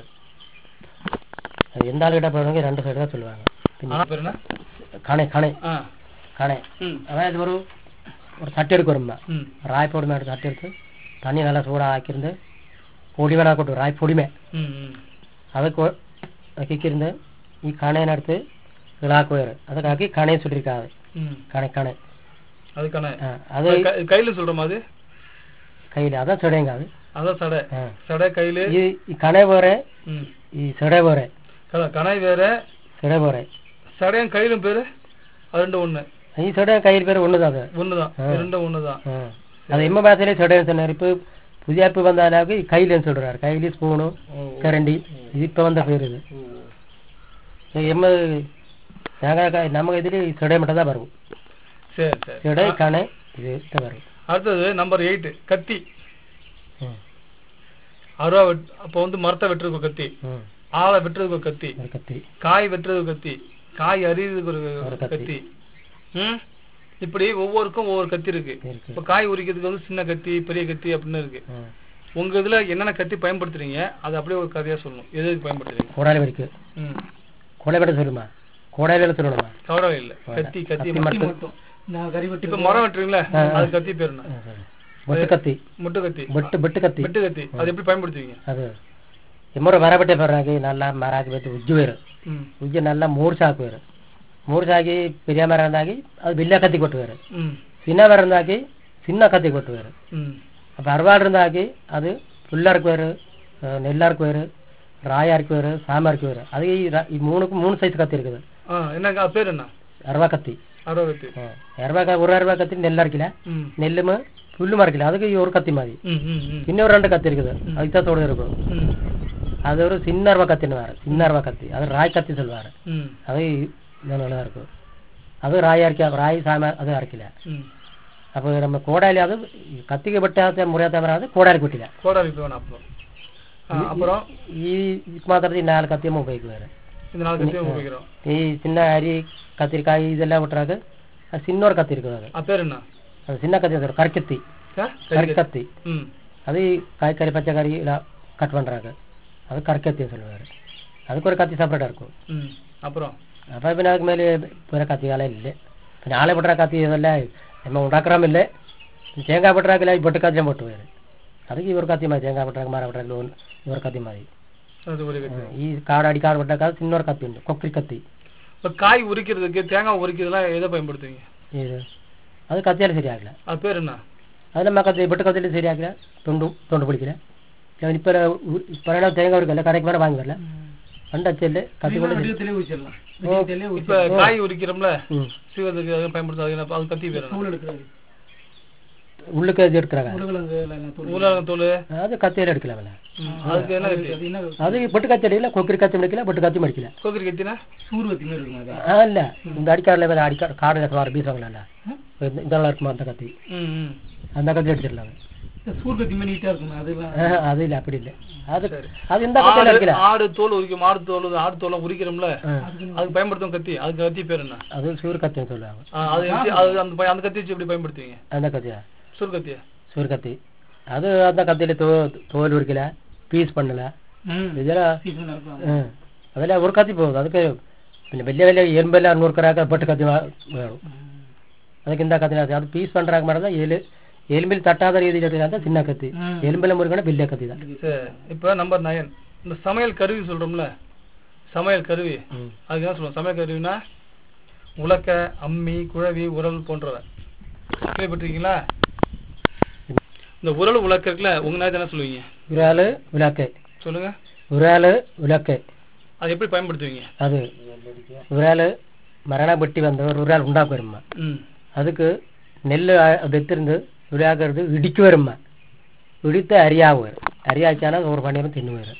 அது எந்த ஆளுகிட்ட போகிறவங்க ரெண்டு சைடு தான் சொல்லுவாங்க ஆனா பேர் என்ன கணை கணை ஆ கணை ம் அதாவது ஒரு ஒரு தட்டு எடுக்கிறோம்மா ம் ராய் பொடி மேலே தட்டி எடுத்து தண்ணி நல்லா சூடாக ஆக்கியிருந்து பொடி வேணா கொட்டு ராய் பொடிமே ம் ம் ಅದಕ್ಕೆ ಹಾಕಿಕ್ಕಿರಿಂದ ಈ ಕಣೆನ எடுத்து இதில் ಹಾಕುவார் ಅದಕ್ಕೆ ಹಾಕಿ ಕಣೆ ಸುಟ್ಟಿருக்காது ம் கணை கணை அதுக்கான ஆ, அது அது கை- கையில சொல்ற மாதிரி கையில் அதான் செடைங்க அது அதான் சடை ஆ. சடை கையில ಈ ಈ ಕಣೆ ಬೇರೆ ம் ಈ ಸೆಡೆ ಬೇರೆ அதான் கணை வேற ಸೆಡೆ ಬೇರೆ சடையும் கையிலும் பேரு அது ரெண்டும் ஒண்ணு ಈ ಸೆಡೆ ಕೈயில் ಬೇರೆ ஒன்று தான் அது ஒண்ணுதான் ஆ. ரெண்டும் ஒண்ணுதான் ஆ. அது எம்ம பாத்திலே செடைன்னு சொன்னார் இப்போ புதிய இப்போ வந்தாலாக்கு கையிலன்னு சொல்கிறார் கையில் ஸ்பூனு ஓ, ஓ. கரண்டி இது இப்போ வந்த பேர் இது ஓ, ஓ. எம்ம நாங்கள் நம்ம இதில் செடை மட்டும் தான் வரும் சரி சரி செடை கணை இது தான் வரும் அடுத்தது நம்பர் எயிட் கத்தி ம் அருவா வெட் அப்போ வந்து மரத்தை வெட்டுறதுக்கு ஒரு கத்தி ம் ஆளை வெட்டுறதுக்கு ஒரு கத்தி ஒரு கத்தி காய் வெட்டுறதுக்கு கத்தி காய் அரியுறதுக்கு ஒரு ஒரு கத்தி. கத்தி ம் இப்படி ஒவ்வொருக்கும் ஒவ்வொரு கத்தி இருக்கு இருக்கு இப்ப காய் உரிக்கிறதுக்கு வந்து சின்ன கத்தி பெரிய கத்தி அப்படின்னு இருக்கு ம் உங்க இதுல என்னென்ன கத்தி பயன்படுத்துறீங்க அது அப்படியே ஒரு கதையா சொல்லணும் எது எதுக்கு பயன்படுத்துறீங்க கோடாலி வரைக்கும் ம் கோடை வெட்ட சொல்லுமா கோடாலியில் சொல்லணுமா கவலை இல்ல கத்தி கத்தி கத்தி மட்டும் மட்டும். இப்ப மரம் வெட்டுறீங்களா ஆ, ஆ. அது கத்தி பேர் என்ன ஆ, சரி. வெட்டு கத்தி முட்டு கத்தி வெட்டு வெட்டு கத்தி வெட்டு கத்தி அது எப்படி பயன்படுத்துவீங்க ಅದು ಎಮ್ಮರು ಮರ ಬಟ್ಟೆ ಬರ್ರಾಗಿ ನಲ್ಲ ಮರ ಹಾಕಿಬಿಟ್ಟು ಉಜ್ಜು ಬೇರು ம் ಉಜ್ಜು ನಲ್ಲ ಮೂರ್ಸ ಹಾಕುವರು ಮೂರ್ಸ ಹಾಕಿ ಪಿರಿಯ ಮರ ಅಂದಾಗಿ ಅದು ಬಿಲ್ಲ ಕತ್ತಿ ಕೊಟ್ಟುವರು ம் சின்ன மரம் இருந்தாக்கி சின்ன கத்தி கொட்டுவார் ம் அப்போ அறுவாடு இருந்தாக்கி அது புல்லாருக்கு வேறு நெல்லாருக்கு வேறு ராயாருக்கு வேறு சாமாருக்கு வேறு அது ಈ ர- ಈ மூணுக்கு மூணு சைஸ் கத்தி இருக்குது ஆ என்னங்க அது பேர் என்ன அருவா கத்தி அறுவை கத்தி அருவா க- ஒரு அருவா கத்தி நெல்லா இருக்கல ம் நெல்லும புல்லு மறைக்கல அதுக்கு ஒரு கத்தி மாதிரி ம் ம் ம் இன்னொரு ரெண்டு கத்தி இருக்குது அதுக்கு தான் தோடு இருக்கும் ம் அது ஒரு சின்ன அருவா கத்தின்னு வேறு சின்ன அருவா கத்தி அது ராய் கத்தி சொல்லுவார் ம் அது நல்லா இருக்கும் அது ராய் அரைக்க ராய் சாம அது அரைக்கல ம் அப்போ நம்ம கோடாலி அது கத்திக்கு பட்டாத முறையாத வராது கோடாலி ಕೊಟ್ಟಿಲ್ಲ கோடாரி இப்போ வேணாம் அப்புறம் ஆ, அப்புறம் ಈ ಇದಕ್ಕೆ ಮಾತ್ರ ಈ ನಾಲ್ಕು ಕತ್ತಿಯಮ್ಮ ಉಪಯೋಗಿಸ್ತಾರೆ இந்த நாலு கத்தியும் உபயோகிக்கிறோம் ಈ ಚಿನ್ನ ಅರಿ ಕத்திರಿಕಾಯಿ ಇದೆಲ್ಲ ಬಿಟ್ರಾಗ ಅದು ಸಿನ್ನೋರ್ ಕತ್ತಿ இருக்குது ಅದು அது பேர் என்ன ಅದು சின்ன கத்தி அது கற்கத்தி ஆ? கறி கத்தி ம் அது காய்கறி பச்சை கறி எல்லாம் கட் பண்ணுறாங்க அது கற்கத்தின்னு சொல்லுவார் அதுக்கு ஒரு கத்தி செப்பரேட்டாக இருக்கும் ம் அப்புறம் அப்போ പിന്നെ அதுக்கு மேலே வேறு கத்தியால இல்லை പിന്നെ ஆளை பட்டுற கத்தி இதெல்லாம் நம்ம உண்டாக்குறாம இல்லை தேங்காய் பட்டுறாக்கில் பொட்டு கத்தியும் போட்டுவார் அதுக்கு இவர் கத்தி மாதிரி தேங்காய் பட்டுறாங்க மரம் பட்டுறாங்க இவர் கத்தி மாதிரி அது ஒரு கத்தி ಈ ಕಾಡು ಅಡಿ ಕಾಡು ಬಿಟ್ಟಾಗ ಸಿನ್ನೋರ್ ಕತ್ತಿ ಉಂಟು ಕೊಕ್ಕರಿ ಕತ್ತಿ இப்போ காய் உரிக்கிறதுக்கு தேங்காய் உரிக்கிறதுலாம் எதை பயன்படுத்துவீங்க ಇದು ಅದು ಕತ್ತಿಯಲ್ಲಿ ಸರಿ ಆಗಲ್ಲ அது பேர் என்ன ಅದು ನಮ್ಮ ಕತ್ತಿ ಬಿಟ್ಟು ಕತ್ತಿಯಲ್ಲಿ ಸರಿ ಆಗಲ್ಲ ತುಂಡು ತುಂಡು பிடிக்கல இப்போ இப்போ தேங்காய் இருக்குல்ல கடைக்கு மேலே வாங்கி வரல பண்டு அச்சல்ல கத்தி கொண்டு இப்ப காய் உரிக்கிறோம்ல ம் சீவதுக்கு அதை பயன்படுத்தாது என்ன- அது கத்தி பேர் என்ன உள்ளுக்கு அது எடுக்கிறாங்க ஊழகம் தோல் அது கத்தியில் எடுக்கலாம்ல அதுக்கு என்ன கத்தி அது ಬಿಟ್ಟು ಕತ್ತಿ ಅಡಿಯಿಲ್ಲ ಕೊಕ್ಕರಿ ಕತ್ತಿ ಮಡಿಕಿಲ್ಲ ಬಿಟ್ಟು ಕತ್ತಿ ಮಡಿಕಿಲ್ಲ கோக்கரி கத்தினா ಅಲ್ಲ இந்த அடிக்காரில் வேறு அடிக்கார் காடு கட்டுவார் பீசவங்கள இதெல்லாம் இருக்குமா அந்த கத்தி ம் ம் அந்த கத்தி அடிச்சிடலாம் ஆஹ், அது இல்லை அப்படி இல்லை அது சரி. அது இந்த கத்தியில் ஆடு அடிக்கல ஆடு தோல் உரிக்கும் ஆடு தோல் ஆடு தோலை உரிக்கிறோம்ல ஆ. அதுக்கு பயன்படுத்தும் கத்தி அதுக்கு கத்தி பேர் என்ன அது சூர் கத்தின்னு சொல்லுவாங்க ஆ, அது வச்சு அது அந்த பய- அந்த கத்தி வச்சு எப்படி பயன்படுத்துவீங்க அந்த கத்தியா சுரு கத்தியா சூர் கத்தி அது அந்த கத்தியில் தோ தோல் உரிக்கல பீஸ் பண்ணல ம் இதெல்லாம் சீசன் இருக்கும் ஆ. அதெல்லாம் ஒரு கத்தி போகுது அதுக்கு പിന്നെ വലിയ വലിയ എലുമ്പെല്ലാം നുറുക്കറാക്ക പെട്ട് കത്തി വേ- വേണം ಅದಕ್ಕೆ ಇಂದ ಕತ್ತಿ ಅದು ಪೀಸ್ ಪಂಡ್ರಾಗ ಮಾಡಿದ್ರೆ ಎಲು ಎலும்பில் தட்டாத ரீதியில் இருக்கிற சின்ன கத்தி ம். எலும்பில் முருகன பெரிய கத்தி தான் சரி இப்போ நம்பர் நயன் இந்த சமையல் கருவி சொல்றோம்ல சமையல் கருவி ம். அதுக்கு என்ன சொல்லுவோம் சமையல் கருவினா உலக்க அம்மி குழவி உரல் போன்றவை கேள்விப்பட்டிருக்கீங்களா இந்த உரல் உலக்க இருக்குல்ல உங்க நேரத்தை என்ன சொல்லுவீங்க உரால் விளக்கு சொல்லுங்க உரால் விளக்கு அது எப்படி பயன்படுத்துவீங்க அது உரால் மரண பெட்டி வந்த ஒரு உரால் உண்டாக்கு வரும்மா ம் அதுக்கு நெல் வெத்திருந்து விளையாக்குறது இடிக்கு வரும்மா ഇടിത്ത് അരിയാവ് വരും അരിയാച്ചാൽ നൂറ് പണിയും തിന്നു വരും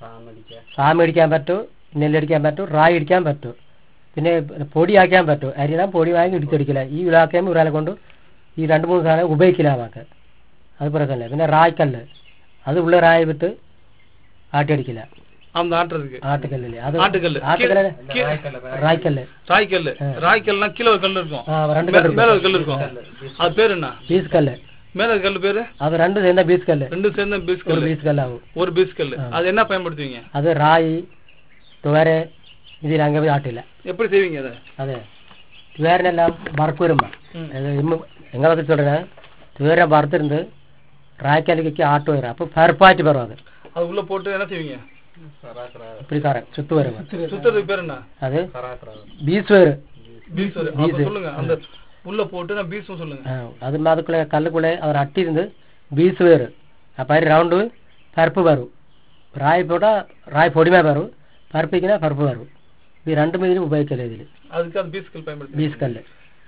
സാമ ഇടിക്കാൻ പറ്റും നെല്ലടിക്കാൻ പറ്റും റായി ഇടിക്കാൻ പറ്റും പിന്നെ പൊടിയാക്കാൻ പറ്റും അരിനാ പൊടി വാങ്ങി ഇടിച്ചടിക്കില്ല ഈ വിളാക്കുമ്പോൾ ഒരാളെ കൊണ്ട് ഈ രണ്ട് മൂന്ന് സാധനം ഉപയോഗിക്കില്ല നമുക്ക് അത് പ്രശ്നമില്ല പിന്നെ റായ്ക്കല്ല് അത് ഉള്ള റായി വിട്ട് ആട്ടിയടിക്കില്ല அந்த ஆட்டுறதுக்கு ആട്ടുകല്ലില്ലേ അത് ஆட்டுக்கல்லு. ആട്ടുകല്ല് கீ- റായ്ക്കല്ല് ராய்க்கல் ராய்க்கல்னா கீழே ஒரு கல் இருக்கும் ആ രണ്ട് மே- കല്ല് மேல ஒரு கல் இருக்கும் அது பேர் என்ன ബീസ് കല്ല് மேல ஒரு கல் பேரு അത് രണ്ട് சேர்ந்த பீஸ் கல்லு ரெண்டு சேர்ந்த பீஸ் ஒரு கல் பீஸ் கல்லாகும் ஒரு பீஸ் கல் அது என்ன பயன்படுத்துவீங்க അത് റായി തുവര ഇതിൽ അങ്ങ് പോയി ആട്ടില്ല எப்படி செய்வீங்க அதை അതെ തുവേരനെല്ലാം വറുക്ക് വരുമ്പോ ம். എങ്ങനെ പറ്റി சொல்றேன் துவேரை வறுத்திருந்து ராய்க்காலிக்கு ஆட்டு வரும் அப்போ பருப்பாட்டி வரும் அது அது உள்ள போட்டு என்ன செய்வீங்க இப்படி காரன் சுத்து வரும் சுத்துறதுக்கு பேர் என்ன அது பீஸ் வேறு பீஸ் வரு. அப்ப சொல்லுங்க அந்த உள்ள போட்டு நான் பீஸும் சொல்லுங்க ஆ, அது அதுக்குள்ளே கல்லுக்குள்ளே அவர் அட்டி இருந்து பீஸ் வேறு அப்போ அது ரவுண்டு பருப்பு வரும் ராய் போட்டால் ராய் பொடிமே வரும் பருப்பிக்குனா பருப்பு வரும் இது ரெண்டு மீதிலும் உபயோகிக்கல இதில் அதுக்கு அது பீஸ் கல் பயன்படுத்து பீஸ் கல்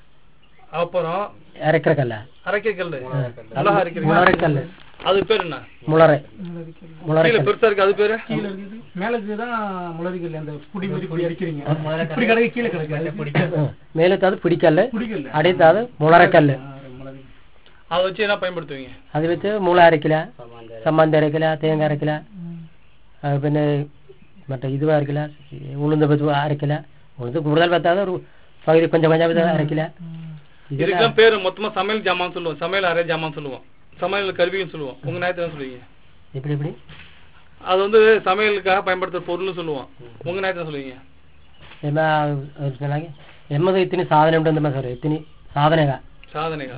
அப்புறம் அரைக்கிற கல்ல அரைக்க கல் மிளகா அரைக்கிறீங்க முளரை கல் அது பேர் என்ன முளரை முளரை கீழே பெருசா இருக்கு அது பேரு மேலக்கு தான் முளரிக்கல் அந்த புடி மாதிரி இப்படி அடிக்கிறீங்க இப்படி கிடக்கு கீழே கிடக்கு மேலுக்கு அது பிடிக்கல்ல பிடிக்கல அடித்து அது முளரைக்கல் முளரி அதை வச்சு என்ன பயன்படுத்துவீங்க അത് വെച്ച് മുള അരക്കില്ല സമ്മന്തി അരക്കില്ല തേങ്ങ അരക്കില്ല അത് പിന്നെ മറ്റേ ഇത് അരക്കില്ല ഉളുന്ത് വെച്ച് അരക്കില്ല ഉളുന്ത് കൂടുതൽ വെത്താതെ ഒരു പകുതി കൊഞ്ചം കൊഞ്ചം വെച്ച് അരക്കില്ല இதுக்கெல்லாம் பேரு மொத்தமா சமையல் ஜாமான் சொல்லுவோம் சமையல் அரை ஜாமான் சொல்லுவோம் சமையல் கருவின்னு சொல்லுவோம் உங்க நேரத்தை என்ன சொல்லுவீங்க எப்படி எப்படி அது வந்து சமையலுக்காக பயன்படுத்துற பொருள்னு சொல்லுவோம் உங்க நேரத்தை சொல்லுவீங்க എന്നാ சொன்னாங்க எம்மது இத்தினி சாதனை உண்டு அந்த மாதிரி இத்தினி சாதனைగా சாதனைகள்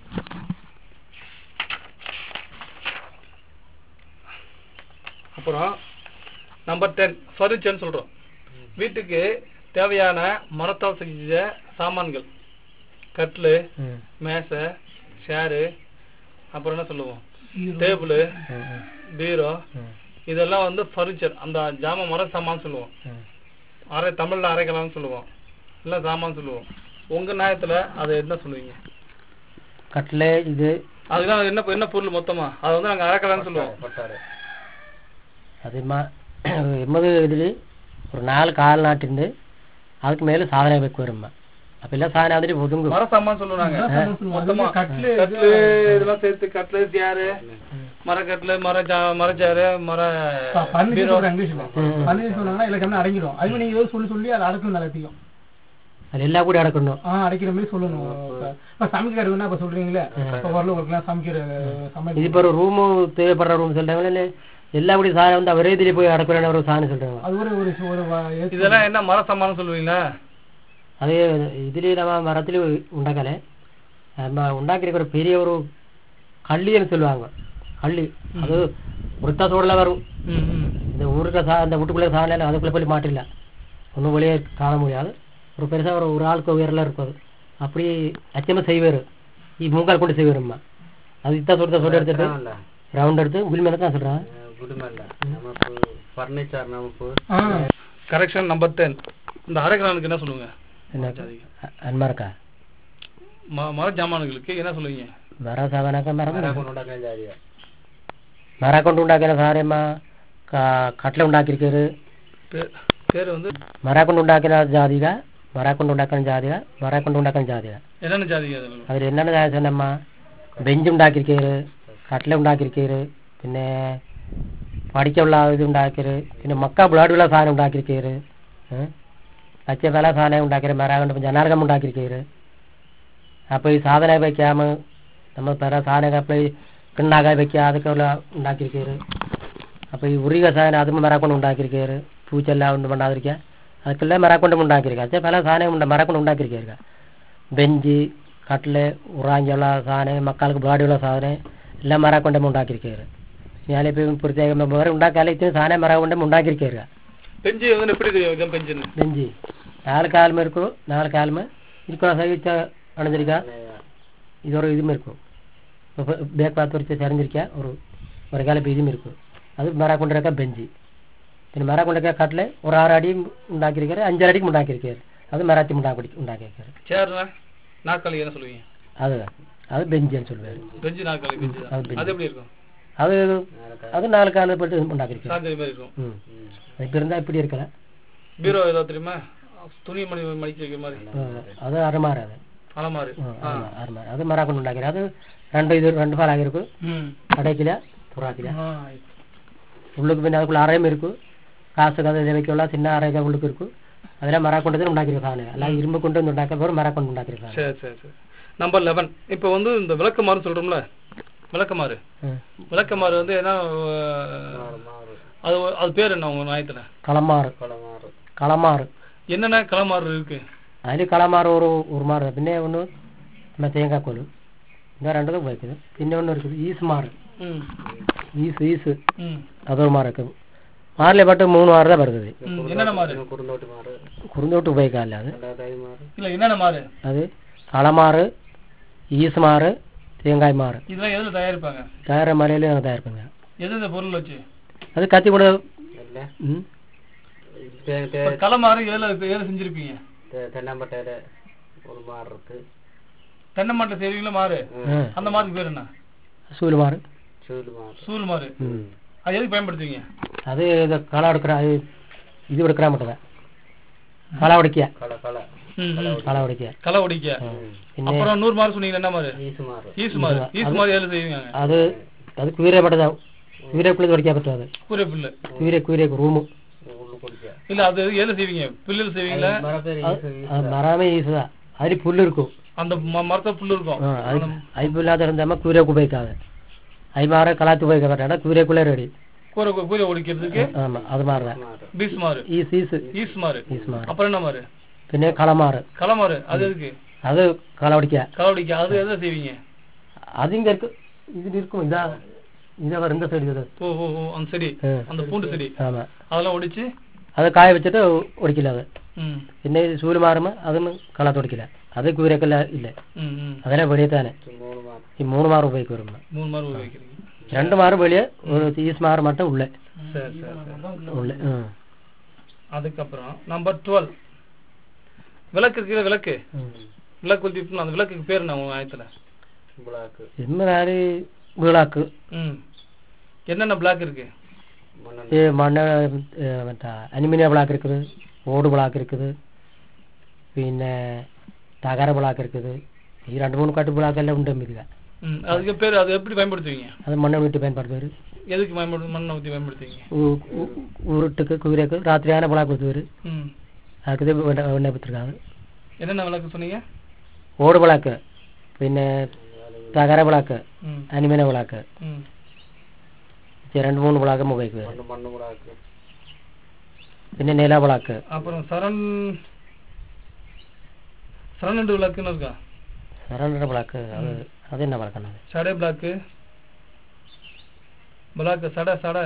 அப்புறம் நம்பர் டென் ஃபர்னிச்சர்னு சொல்றோம் வீட்டுக்கு தேவையான மரத்தால் செஞ்ச சாமான்கள் கட்லு மேசை சேரு அப்புறம் என்ன சொல்லுவோம் டேபிள் பீரோ இதெல்லாம் வந்து ஃபர்னிச்சர் அந்த ஜாம மர சாமான் சொல்லுவோம் அரை தமிழ்ல அரைக்கலாம்னு சொல்லுவோம் இல்ல சாமான் சொல்லுவோம் உங்க நியாயத்துல அதை என்ன சொல்லுவீங்க கட்லே இது அதுதான் என்ன என்ன பொருள் மொத்தமா அதை வந்து நாங்க அரைக்கலாம்னு சொல்லுவோம் அது மா எம்மது ഇതിൽ ഒരു നാല് കാലിനാട്ടുണ്ട് அதுக்கு மேலே சாதனை வைக்க வரும்மா அப்போ எல்லாம் சாதனை அதில் ஒதுங்கும் மர சாமான் சொல்லுவாங்க மொத்தமா கட்லு கட்லு இதெல்லாம் சேர்த்து கட்லு சேரு மரக்கட்லு மர ஜா- மரச்சேரு மர பர்னிச்சர் பீரோ சொல்றேன் இங்கிலீஷ்ல பர்னிச்சர் சொன்னாங்கன்னா எல்லா கம்மியும் அடங்கிடும் அது மாதிரி நீங்க ஏதோ சொல்லி சொல்லி அதை அடக்கணும் எல்லாத்தையும் அது எல்லாம் கூட அடக்கணும் ஆ அடைக்கிற மாதிரி சொல்லணும் இப்ப- இப்ப சமைக்கிறதுன்னா இப்ப சொல்றீங்களே இப்ப வரல உங்களுக்கு சமைக்கிற சமையல் இது இப்போ ஒரு ரூமு தேவைப்படுற ரூம் சொல்றாங்களே இல்லை எல்லா கூட சாதனம் வந்து ஒரே இதில் போய் அடக்கிறேன்னு ஒரு சாதனம் சொல்றாங்க அது ஒரு ஒரு ஒரு வ- ஏத்து- இதெல்லாம் என்ன மர சாமான் சொல்லுவீங்களா അത് ഇതിൽ നമ്മ മരത്തിൽ ഉണ്ടാക്കലേ நம்ம ഉണ്ടാക്കിயிருக்கிற பெரிய ஒரு கள்ளின்னு சொல்லுவாங்க கள்ளி அது விருத்தாத்தோடல வரும் ம், ம். இந்த ஊருக்கு சா இந்த வீட்டுக்குள்ளே சாதனை அதுக்குள்ளே போய் மாட்டில்ல ஒன்றும் வெளியே காண முடியாது ஒரு பெருசாக ஒரு ஒரு ஆளுக்கு உயரில் இருக்கும் அது அப்படி அச்சமாக செய்வார் ಈ மூங்கால் கொண்டு செய்வாரும்மா அது இத்தா சொல்லிட்டு சொல்லி எடுத்துட்டு ரவுண்ட் எடுத்து உள் மேலே தான் சொல்கிறேன் ஆ, கரெக்ஷன் நம்பர் டென் இந்த அரைக்கலானுக்கு என்ன சொல்லுங்க என்ன அன்மா இருக்கா ம- மர ஜாமான்களுக்கு என்ன சொல்லுவீங்க മര സാധനമൊക്കെ മറന്നു മര കൊണ്ട് ഉണ്ടാക്കുന്ന സാധനമ്മ കട്ടല ഉണ്ടാക്കിയിരിക്കരുത് பே- பேரு வந்து മര കൊണ്ട് ഉണ്ടാക്കുന്ന ജാതിക മര കൊണ്ട് ഉണ്ടാക്കുന്ന ജാതിക മര കൊണ്ട് ഉണ്ടാക്കുന്ന ജാതിക என்னென்ன ஜாதிங்க அதுல അതിൽ എന്നാണ് ജാതിച്ചമ്മ ബെഞ്ച് ഉണ്ടാക്കിയിരിക്കരുത് കട്ടല ഉണ്ടാക്കിയിരിക്കരുത് പിന്നെ പഠിക്കുള്ള ഇത് ഉണ്ടാക്കരുത് പിന്നെ മക്ക ബ്ലഡുള്ള സാധനം ഉണ്ടാക്കിയിരിക്കരുത് പച്ച പല സാധനം ഉണ്ടാക്കരുത് മര കൊണ്ട് ജനാർഗം ഉണ്ടാക്കിയിരിക്കരുത് അപ്പോൾ ഈ സാധനം വയ്ക്കാമ നമ്മൾ പല സാധനം അപ്പോൾ ഈ പിണ്ണാകായ വെക്കുക അതൊക്കെ ഉള്ള ഉണ്ടാക്കിയിരിക്കാറ് അപ്പോൾ ഈ ഉറി കസായനം അതും മരക്കൊണ്ട് ഉണ്ടാക്കിയിരിക്കാറ് പൂച്ചെല്ലാം ഒന്നും பண்ணாதிருக்க அதுக்கெல்லாம் மரக்கொண்டு உண்டாக்கியிருக்கா அதே பல சாதனம் உண்டு மரக்கொண்டு உண்டாக்கியிருக்கா பெஞ்சு கட்டில் உറാഞ്ചുള്ള സാധനം മക്കൾക്ക് ബാടിയുള്ള സാധനം എല്ലാം മര കൊണ്ടും ഉണ്ടാക്കിയിരിക്കാറ് ഞാനിപ്പോൾ പ്രത്യേകം വേറെ ഉണ്ടാക്കാതെ ഇത്തിരി സാധനം മര കൊണ്ടും ഉണ്ടാക്കിയിരിക്കാറ് பெஞ்சு வந்து எப்படி தெரியும் இதான் பெஞ்சுன்னு பெஞ்சு நாலு காலம் இருக்கும் நாலு காலம் இருக்கிற சகிச்ச அணைஞ்சிருக்கா இது ஒரு இதுவும் இருக்கும் இப்போ பேக் பார்த்து வச்சு சரிஞ்சிருக்கா ஒரு ஒரு காலம் இப்போ இதுவும் இருக்கும் அது மர கொண்டு இருக்க பெஞ்சு പിന്നെ മര കൊണ്ടൊക്കെ കട്ടില് ഒരു ആറ് അടിയും ഉണ്ടാക്കിയിരിക്കാറ് അഞ്ചര അടിക്കും ഉണ്ടാക്കിയിരിക്കാറ് അത് മരാത്തി ഉണ്ടാക്കി ഉണ്ടാക്കിയിരിക്കാറ് சேர்னா நாற்காலி என்ன சொல்லுவீங்க அது அது பெஞ்சுன்னு சொல்லுவாரு பெஞ்சு நாற்காலி பெஞ்சு தான். அது பெஞ்சு. அது எப்படி இருக்கும் அது அது நாலு காலம் போட்டு உண்டாக்கியிருக்காரு சாஞ்சரி மாதிரி இருக்கும் ம் இப்போ இருந்தால் இப்படி இருக்கல பீரோ ஏதாவது தெரியுமா துணி மணி மடிக்க வைக்கிற மாதிரி அது அரைமாறு அது அலமாறு ஆ. அரைமாறு அது மர கொண்டு ഉണ്ടാക്കിയത് அது ரெண்டு இது ரெண்டு பால் ஆகிருக்கும் ம் கடைக்கில புறாக்கில ஆ, உள்ளுக்கு பின்ன அதுக்குள்ள அறையும் இருக்கும் காசு கதை தேவைக்குள்ள சின்ன அறை தான் உள்ளுக்கு இருக்கும் அதெல்லாம் மர கொண்டு தான் உண்டாக்கிற சாதனம் எல்லாம் இரும்பு கொண்டு வந்து உண்டாக்க போகிற மர கொண்டு உண்டாக்கிற சாதனம் சரி சரி சரி நம்பர் லெவன் இப்போ வந்து இந்த விளக்கமாறு சொல்றோம்ல விளக்கமாறு ம். விளக்கமாறு வந்து என்ன அஹ், அது அது பேர் என்ன உங்க நியாயத்துல കളമാറ് കളമാറ് என்னென்ன களமாறு இருக்கு അതിൽ കളമാറ് ഒരു ഉറുമാറ് പിന്നെ ഒന്ന് നമ്മുടെ തേങ്ങാക്കോല് இந்த ரெண்டு தான் போய்க்குது പിന്നെ ஒன்று இருக்குது ஈஸ் மாறு ம் ஈஸ் ஈஸு ம் அது ஒரு மாறு இருக்குது மாறில் பட்டு மூணு மாறு தான் வருது ம், என்னென்ன மாறு குறுந்தோட்டு உபயோகிக்காது அது இல்ல என்னென்ன மாறு அது களமாறு ஈஸ் மாறு தேங்காய் மாறு இதெல்லாம் எதுல தயாரிப்பாங்க தயார மலையில நாங்கள் தயாரிப்போங்க எது இந்த பொருள் வச்சு அது கத்தி கூட ம் இப்ப களமாறு எதுல எதுல செஞ்சிருப்பீங்க தென்னம்பட்டையில் ஒரு மாறு இருக்கு தென்னை மாட்டில் செய்வீங்களா மாறு அந்த மாருக்கு பேர் என்ன சூல் மாறு சூல் மாறு ம் அது எதுக்கு பயன்படுத்துவீங்க அது இந்த களை எடுக்கிற அது இது எடுக்கிற மட்டும் தான் களை உடைக்க ம், ம். களை உடைக்க களை ஒடிக்க പിന്നെ அப்புறம் நூறு மாறு சொன்னீங்க என்ன மாறு ஈசு மாறு ஈசு மாறு எதுல செய்வீங்க അത് അത് കുതിര പട്ടതാ കുതിരക്കുള്ളിൽ തുടക്കാൻ പറ്റും അത് கூரை புல்லு കുതിര കുതിര റൂമ് இல்ல அது எதுல செய்வீங்க புல்லுல செய்வீங்களா മറാമേ ഈസതാ അതിൽ പുല്ലിരിക്കും அந்த ம- மரத்துல புல்லு இருக்கும் ആ അത് അയിപ്പില്ലാതെ ഇരുന്നമ്മ കുതിരക്ക് ഉപയോഗിക്കാതെ അയി മാറി കളാത്ത് ഉപയോഗിക്കാൻ പറ്റാ കുതിരക്കുള്ള റെഡി கூரை கூரை ஒடிக்கிறதுக்கு ആമാ അത് മാറുക பீஸ் மாறு ഈസ് ഈസ് ஈஸ் மாறு ഈസ് മാറ് அப்புறம் என்ன மாறு പിന്നെ കളമാറ് களை மாறு அது எதுக்கு അത് കള ഉടിക്കുക களை ஒடிக்க அது எதுல செய்வீங்க அது இங்க இருக்கு இது இருக்கும் இதா இதை வர இந்த சைடு இது ஓ ஓ ஓ அந்த செடி ஆ. அந்த பூண்டு செடி ஆமா அதெல்லாம் ஒடிச்சு അത് കായ വെച്ചിട്ട് ഒടിക്കില്ല അത് ம் പിന്നെ ഇത് ചൂല് മാറുമ്പോൾ അതൊന്നും കളത്തൊടിക്കില്ല അത് കുതിരക്കല്ല ഇല്ല ம் ம் അതിനെ വെളിയിൽ തന്നെ ഈ മൂന്ന് മാറ് ഉപയോഗിക്കും വരുമ്പോൾ மூணு மாறு உபயோகிக்கிறீங்க രണ്ട് മാറ് വെളിയെ ഒരു ഈസ് മാറ് மட்டும் ഉള്ളേ சரி சரி சரி ഉള്ളേ ഉം. அதுக்கப்புறம் நம்பர் டுவெல் விளக்கு இருக்கிற விளக்கு ഉം. விளக்கு கொளுத்தி அந்த விளக்குக்கு பேர் என்ன உங்க ஆயத்துல ഇമ്മനാല് വീളാക്ക് ம் என்னென்ன பிளாக் இருக்கு ഈ മണ്ണ് ഏ, മറ്റേ അലുമിനിയ ബ്ലാക്ക് இருக்குது ഓട് ബ്ലാക്ക് இருக்குது പിന്നെ തകര ബ്ലാക്ക് இருக்குது ഈ രണ്ട് മൂന്ന് കട്ട് ബ്ലാക്ക് എല്ലാം ഉണ്ട് இதுல ம் அதுக்கு பேர் அது எப்படி பயன்படுத்துவீங்க അത് மண்ணை விட்டு பயன்படுத்துவார் எதுக்கு பயன்படு மண்ணை ஊற்றி பயன்படுத்துவீங்க உருட்டுக்கு குதிரைக்கு ராத்திரியான ബ്ലാക്ക് ஊற்றுவார் ம் அதுக்கு எண்ணெய் பத்திருக்காங்க என்னென்ன விளக்கு சொன்னீங்க ഓട് ബ്ലാക്ക് പിന്നെ തകര ബ്ലാക്ക് ம் അലുമിനിയ ബ്ലാക്ക് ம் ഈ രണ്ട് മൂന്ന് ബ്ലാക്ക് ഉപയോഗിക്കുവാർ പിന്നെ നില ബ്ലാക്ക് அப்புறம் சரண் சரணண்டு விளக்குன்னு இருக்கா സറണ്ടർ ബ്ലാക്ക് അത് അതെന്നാ ബ്ലാക്കാണ് சடை பிளாக்கு பிளாக்கு சடை சடை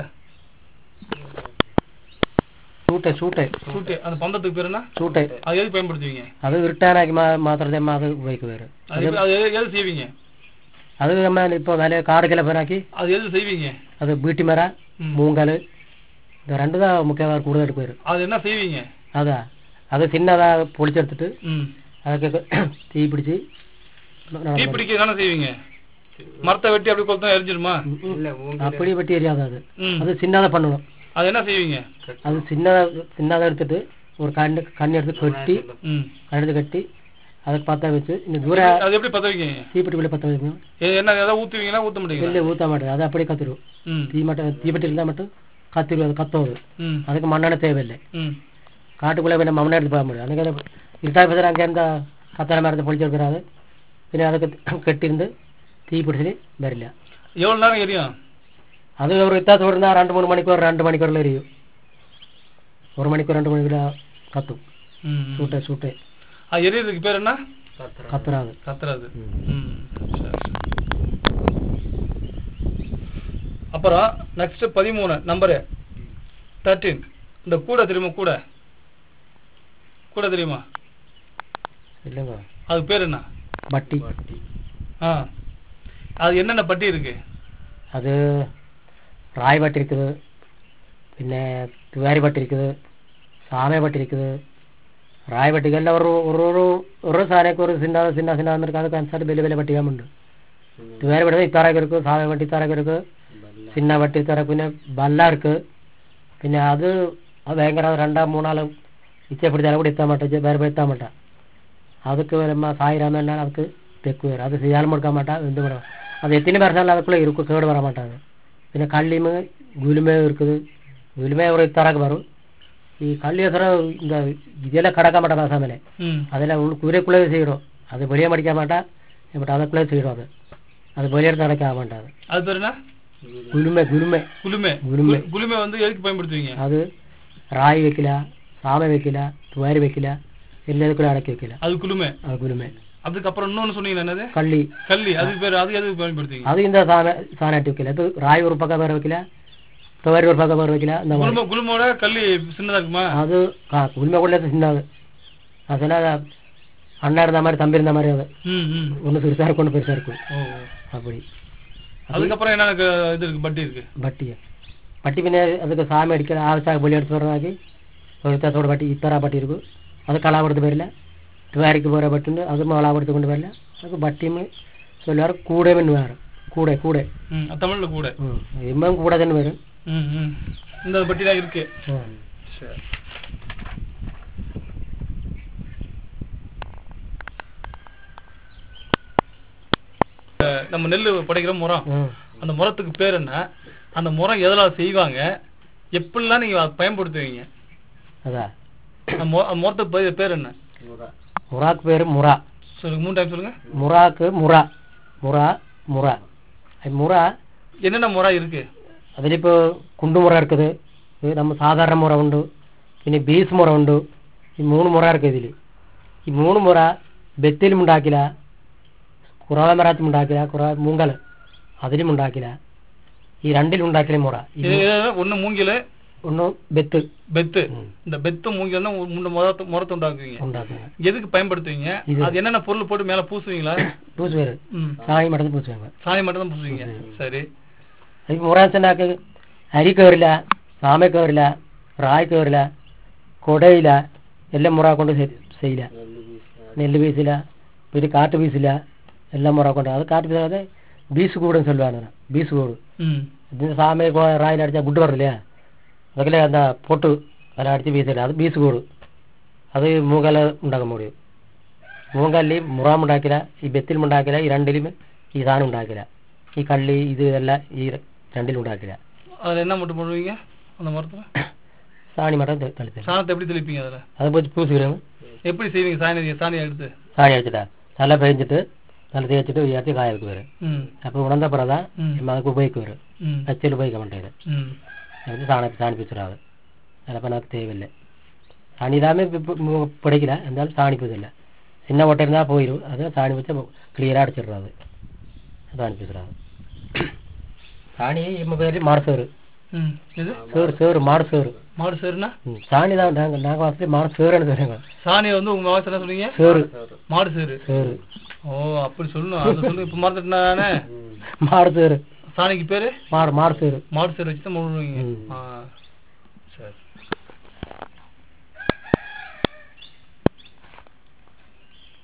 ഷൂട്ട് ഷൂട്ട് சூட்டு அந்த பந்தத்துக்கு பேர் என்ன ഷൂട്ട് அது எதுக்கு பயன்படுத்துவீங்க അത് ഇരുട്ടാനാക്കി മാ- മാത്രമേ അത് ഉപയോഗിക്കുവാറ് அது எப்படி- அது எது- எது செய்வீங்க അത് നമ്മൾ ഇപ്പോൾ നല്ല കാട് കിലപ്പനാക്കി அது எது செய்வீங்க അത് വീട്ടിമര ம். മൂങ്കല് ഇത് രണ്ടു தான் മുഖ്യവാർ കൂടുതൽ എടുക്കുവാറ് அது என்ன செய்வீங்க അതാ അത് ചിന്നതാ പൊളിച്ചെടുത്തിട്ട് ம் അതൊക്കെ തീ പിടിച്ച് தீ பிடிக்க தானே செய்வீங்க மரத்தை வெட்டி அப்படி கொளுத்தா எரிஞ்சிருமா அப்படி வெட்டி எரியாது அது ம் அது சின்னதாக பண்ணணும் அது என்ன செய்வீங்க அது சின்னதாக சின்னதாக எடுத்துட்டு ஒரு கண்ணு கண்ணு எடுத்து கட்டி ம் கண்ணெடுத்து கட்டி அதுக்கு பற்ற வச்சு இந்த தூரம் அது எப்படி பத்த வைக்கீங்க தீப்பெட்டிக்குள்ளே பற்ற வைக்கணும் எ- என்ன ஏதாவது ஊத்துவீங்களா ஊத்த மாட்டீங்களா இல்லை ஊற்ற மாட்டேது அது அப்படியே கத்திரும் ம் தீ மட்டும் தீப்பெட்டி இருந்தால் மட்டும் கத்திரும் அது கத்தும் அது ம் அதுக்கு மண்ணெண்ண தேவையில்லை ம் காட்டுக்குள்ளே പിന്നെ മണ്ണ് എടുത്ത് പോകാൻ முடியும் അതൊക്കെ ഇരുട്ടായ പതിനാ അங்கே എന്താ കത്തന മരത്തെ പൊളിച്ചെടുക്കാതെ പിന്നെ അതൊക്കെ കെട്ടിരുന്ന് തീ പിടിച്ചിട്ട് വരില്ല எவ்வளவு நேரம் எரியும் அது ஒரு வித்தியாசம் இருந்தால் ரெண்டு மூணு மணிக்கு ஒரு ரெண்டு மணிக்கு வரல எரியும் ஒரு மணிக்கு ரெண்டு மணிக்கு கத்தும் ம், ம். சூட்டை சூட்டை அது எரியறதுக்கு பேர் என்ன கத்துறாது கத்துறது ம், சரி, சரி. அப்புறம் நெக்ஸ்ட் பதிமூணு நம்பரு தேர்ட்டீன் இந்த கூட தெரியுமா கூட கூட தெரியுமா இல்லைங்க அதுக்கு பேர் என்ன பட்டி ஆ அது என்னென்ன பட்டி இருக்கு அது ராய் பட்டி இருக்குது പിന്നെ തുവാരി പട്ടി இருக்குது സാമയ പട്ടി இருக்குது ರಾಯಿ ಪಟ್ಟಿಗೆಲ್ಲ ಅವರು ஒரு ஒரு ஒரு ಸಾನಕ್ಕೆ ஒரு சின்ன சின்ன சின்ன இருக்கு அதுக்கு அனுசரிச்சு பெரிய பெரிய பட்டியாக உண்டு துவாரி பட்டி இத்தாராக்கு இருக்கு சாமய பட்டி இத்தாராக்கு இருக்கு சின்ன பட்டி இத்தாராக்கு പിന്നെ ബല്ല இருக்கு പിന്നെ അത് അത് ഭയങ്കര രണ്ടാം മൂന്നാളും ഇച്ച പിടിച്ചാലും കൂടി എത്താൻ മാട്ട വേറെ പോയി എത്താൻ മാട്ട அதுக்கு நம்ம சாயிராம என்ன அதுக்கு தெக்கு வேறு அது செய்யாலும் கொடுக்க மாட்டா எந்த பண்ண அது எத்தனை வருஷம் அதுக்குள்ளே இருக்கும் கேடு வர மாட்டாங்க പിന്നെ கள்ளியும் குலுமே இருக்குது குலுமே ஒரு தரக்கு வரும் ಈ கள்ளி ಹೆಸರು இந்த இதெல்லாம் கடக்க மாட்டா பேசாமலே ம் அதெல்லாம் உள்ள குதிரைக்குள்ளே செய்கிறோம் அது வெளியே மடிக்க மாட்டா பட் அதுக்குள்ளே செய்கிறோம் அது அது வெளியே நடக்க மாட்டாது அது பேர் என்ன குலுமை குலுமை குளுமை குளுமை. கு- குளுமை வந்து எதுக்கு பயன்படுத்துவீங்க அது ராய் வைக்கல சாமை வைக்கல துவாரி வைக்கல எல்லா இதுக்குள்ளே அடக்கி வைக்கல அது குளுமை அது குலுமை அதுக்கப்புறம் இன்னொன்னு சொன்னீங்க என்னது கள்ளி கள்ளி அதுக்கு பேர் அது எதுக்கு பயன்படுத்துவீங்க அது இந்த சாமை சாணாட்டி வைக்கல இப்போ ராய் ஒரு பக்கம் வேறு வைக்கல துவாரி ஒரு பக்கம் வேறு வைக்கல இந்த மாதிரி குளுமை குளுமோட கள்ளி சின்னதா இருக்குமா அது உண்மைக்குள்ளே சின்னது அது சொன்னால் அண்ணா இருந்த மாதிரி தம்பி இருந்த மாதிரி அது ம் ம் ஒன்று பெருசாக இருக்கும் ஒன்று பெருசாக இருக்கும் ஓ அப்படி அதுக்கப்புறம் என்ன க- இது இருக்கு பட்டி இருக்கு ಬಟ್ಟಿ ಬಟ್ಟಿ ಪಿನ್ನೆ ಅದಕ್ಕೆ ಸಾಮಿ ಅಡಿಕೆ ಆವಶ್ಯಕ ಬಲಿ ಅಡಿಸೋರಾಗಿ ವ್ಯತ್ಯಾಸೋಡ ಬಟ್ಟಿ ಈ ಥರ ಬಟ್ಟಿ ಇருக்கு ಅದು ಕಳಾ ಹೊಡೆದು ಬರಲಿಲ್ಲ ಟ್ವಾರಿಗೆ ಬರೋ ಬಟ್ಟಿ ಉಂಟು ಅದು ಮಳ ಹೊಡೆದುಕೊಂಡು ಬರಲಿಲ್ಲ ಅದು ಬಟ್ಟಿ சொல்லுவார் கூடை வேறு கூடை கூடை ம் அது தமிழ்ல கூட ம் இம்மன் கூட தானே வரும் ம் ம் இந்த பட்டி தான் இருக்கு சரி அஹ் நம்ம நெல்லு படைக்கிற முறம் ம் அந்த முறத்துக்கு பேர் என்ன அந்த முறம் எதெல்லாம் செய்வாங்க எப்படிலாம் நீங்க அதை பயன்படுத்துவீங்க அதா அந்த மு- அந்த முறத்துக்கு பேர் பேர் என்ன முராக்கு பேர் முரா சொல்லுங்க மூணு டைம் சொல்லுங்க முராக்கு முரா முரா முரா அது முரா என்னென்ன முறை இருக்கு അതിലിപ്പോൾ കുണ്ടുമുറ ഇരിക്കുന്നത് ഇത് നമ്മൾ സാധാരണ മുറ ഉണ്ട് പിന്നെ ബീസ് മുറ ഉണ്ട് ഈ മൂന്ന് മുറ ഇருக்கு ഇതിൽ ഈ മൂന്ന് മുറ ബെത്തിലും ഉണ്ടാക്കില്ല കുറവ മറാത്തും ഉണ്ടാക്കില്ല കുറവ മൂങ്കൽ അതിലും ഉണ്ടാക്കില്ല ഈ രണ്ടിലും ഉണ്ടാക്കില്ല മുറ ഈ இது இது ஒண்ணு மூங்கில ഒന്ന് ബെത്ത് பெத்து இந்த பெத்து மூங்கில் தான் முன்ன முறத்தை முறத்தை உண்டாக்குவீங்க ഉണ്ടാക്കുന്നത് எதுக்கு பயன்படுத்துவீங்க இது. அது என்னென்ன பொருள் போட்டு மேல பூசுவீங்களா പൂസ് പേര് ம் സായി മടന്ന് പൂസ് വേണം சாணி மட்டும் தான் பூசுவீங்க சரி ഈ മുറ വെച്ചാൽ അരി കയറില്ല സാമ കയറില്ല റായ് കയറില്ല കൊടയില്ല എല്ലാം മുറ കൊണ്ട് ശരി- ചെയ്യില്ല നെല്ല് വീസില്ല പിന്നെ കാട്ട് വീസില്ല എല്ലാം മുറ കൊണ്ട് അത് കാട്ട് വീസാതെ ബീസ് കൂടും ചൊല്ലുവാണ് ബീസ് കൂടും ம் ഇതിന് സാമ റായിൽ അടിച്ചാൽ ഗുഡ് പറഞ്ഞില്ലേ അതൊക്കെ എന്താ പൊട്ട് അതിൽ അടിച്ച് വീസില്ല അത് ബീസ് കൂടും അത് മൂങ്കല ഉണ്ടാക്കാൻ முடியும் മൂങ്കല്ലി മുറാം ഉണ്ടാക്കില്ല ഈ ബെത്തിലും ഉണ്ടാക്കില്ല ഈ രണ്ടിലും ഈ സാധനം ഉണ്ടാക്കില്ല ഈ കള്ളി ഇത് എല്ലാം ഈ രണ്ടിലും ഉണ്ടാക്കില്ല அதுல என்ன மட்டும் பண்ணுவீங்க அந்த மரத்துல സാണി മട്ടം തളിത്തരും சாணத்தை எப்படி தெளிப்பீங்க அதுல അത് പോയി പൂசி വരും எப்படி செய்வீங்க சாணி சாணியை எடுத்து സാണി അടിച്ചിട്ടാ നല്ല പെയിஞ்சிட்டு നല്ല തേച്ചിട്ട് ഉയർത്തി കായ വെക്ക് വരും ம் അപ്പോൾ ഉണർന്ന പിറതാ ம். നമുക്ക് ഉപയോഗിക്ക് വരും ம் അച്ഛൽ ഉപയോഗിക്കാൻ വേണ്ടത് ம் എന്നിട്ട് സാണ സാണിപ്പിച്ചിടാതെ ചിലപ്പോൾ നമുക്ക് തേവില്ല സാണിതാമേ പിടിക്കില്ല എന്നാലും സാണിപ്പിച്ചില്ല சின்ன ஓட்டை இருந்தால் போயிடும் அது சாணி வச்சு கிளியராக அடிச்சிடுறாது சாணிப்பிச்சிடாது சாணி நம்ம பேர் மாடு சேரு ம் இது சேரு சேரு மாடு சேரு மாடு சேருனா ம், சாணி தான் நாங்கள் நாங்கள் வாசலே மாடு சேருன்னு சொல்லுங்க சாணியை வந்து உங்க வாசல் என்ன சொன்னீங்க சேரு மாடு சேரு சேரு ஓ அப்படி சொல்லணும் அதை சொல்லு இப்ப மறந்துட்டானே மாடு சேரு சாணிக்கு பேரு மாடு மாடு சேரு மாடு சேரு வச்சு தான் முழுவீங்க ம். ஆ சரி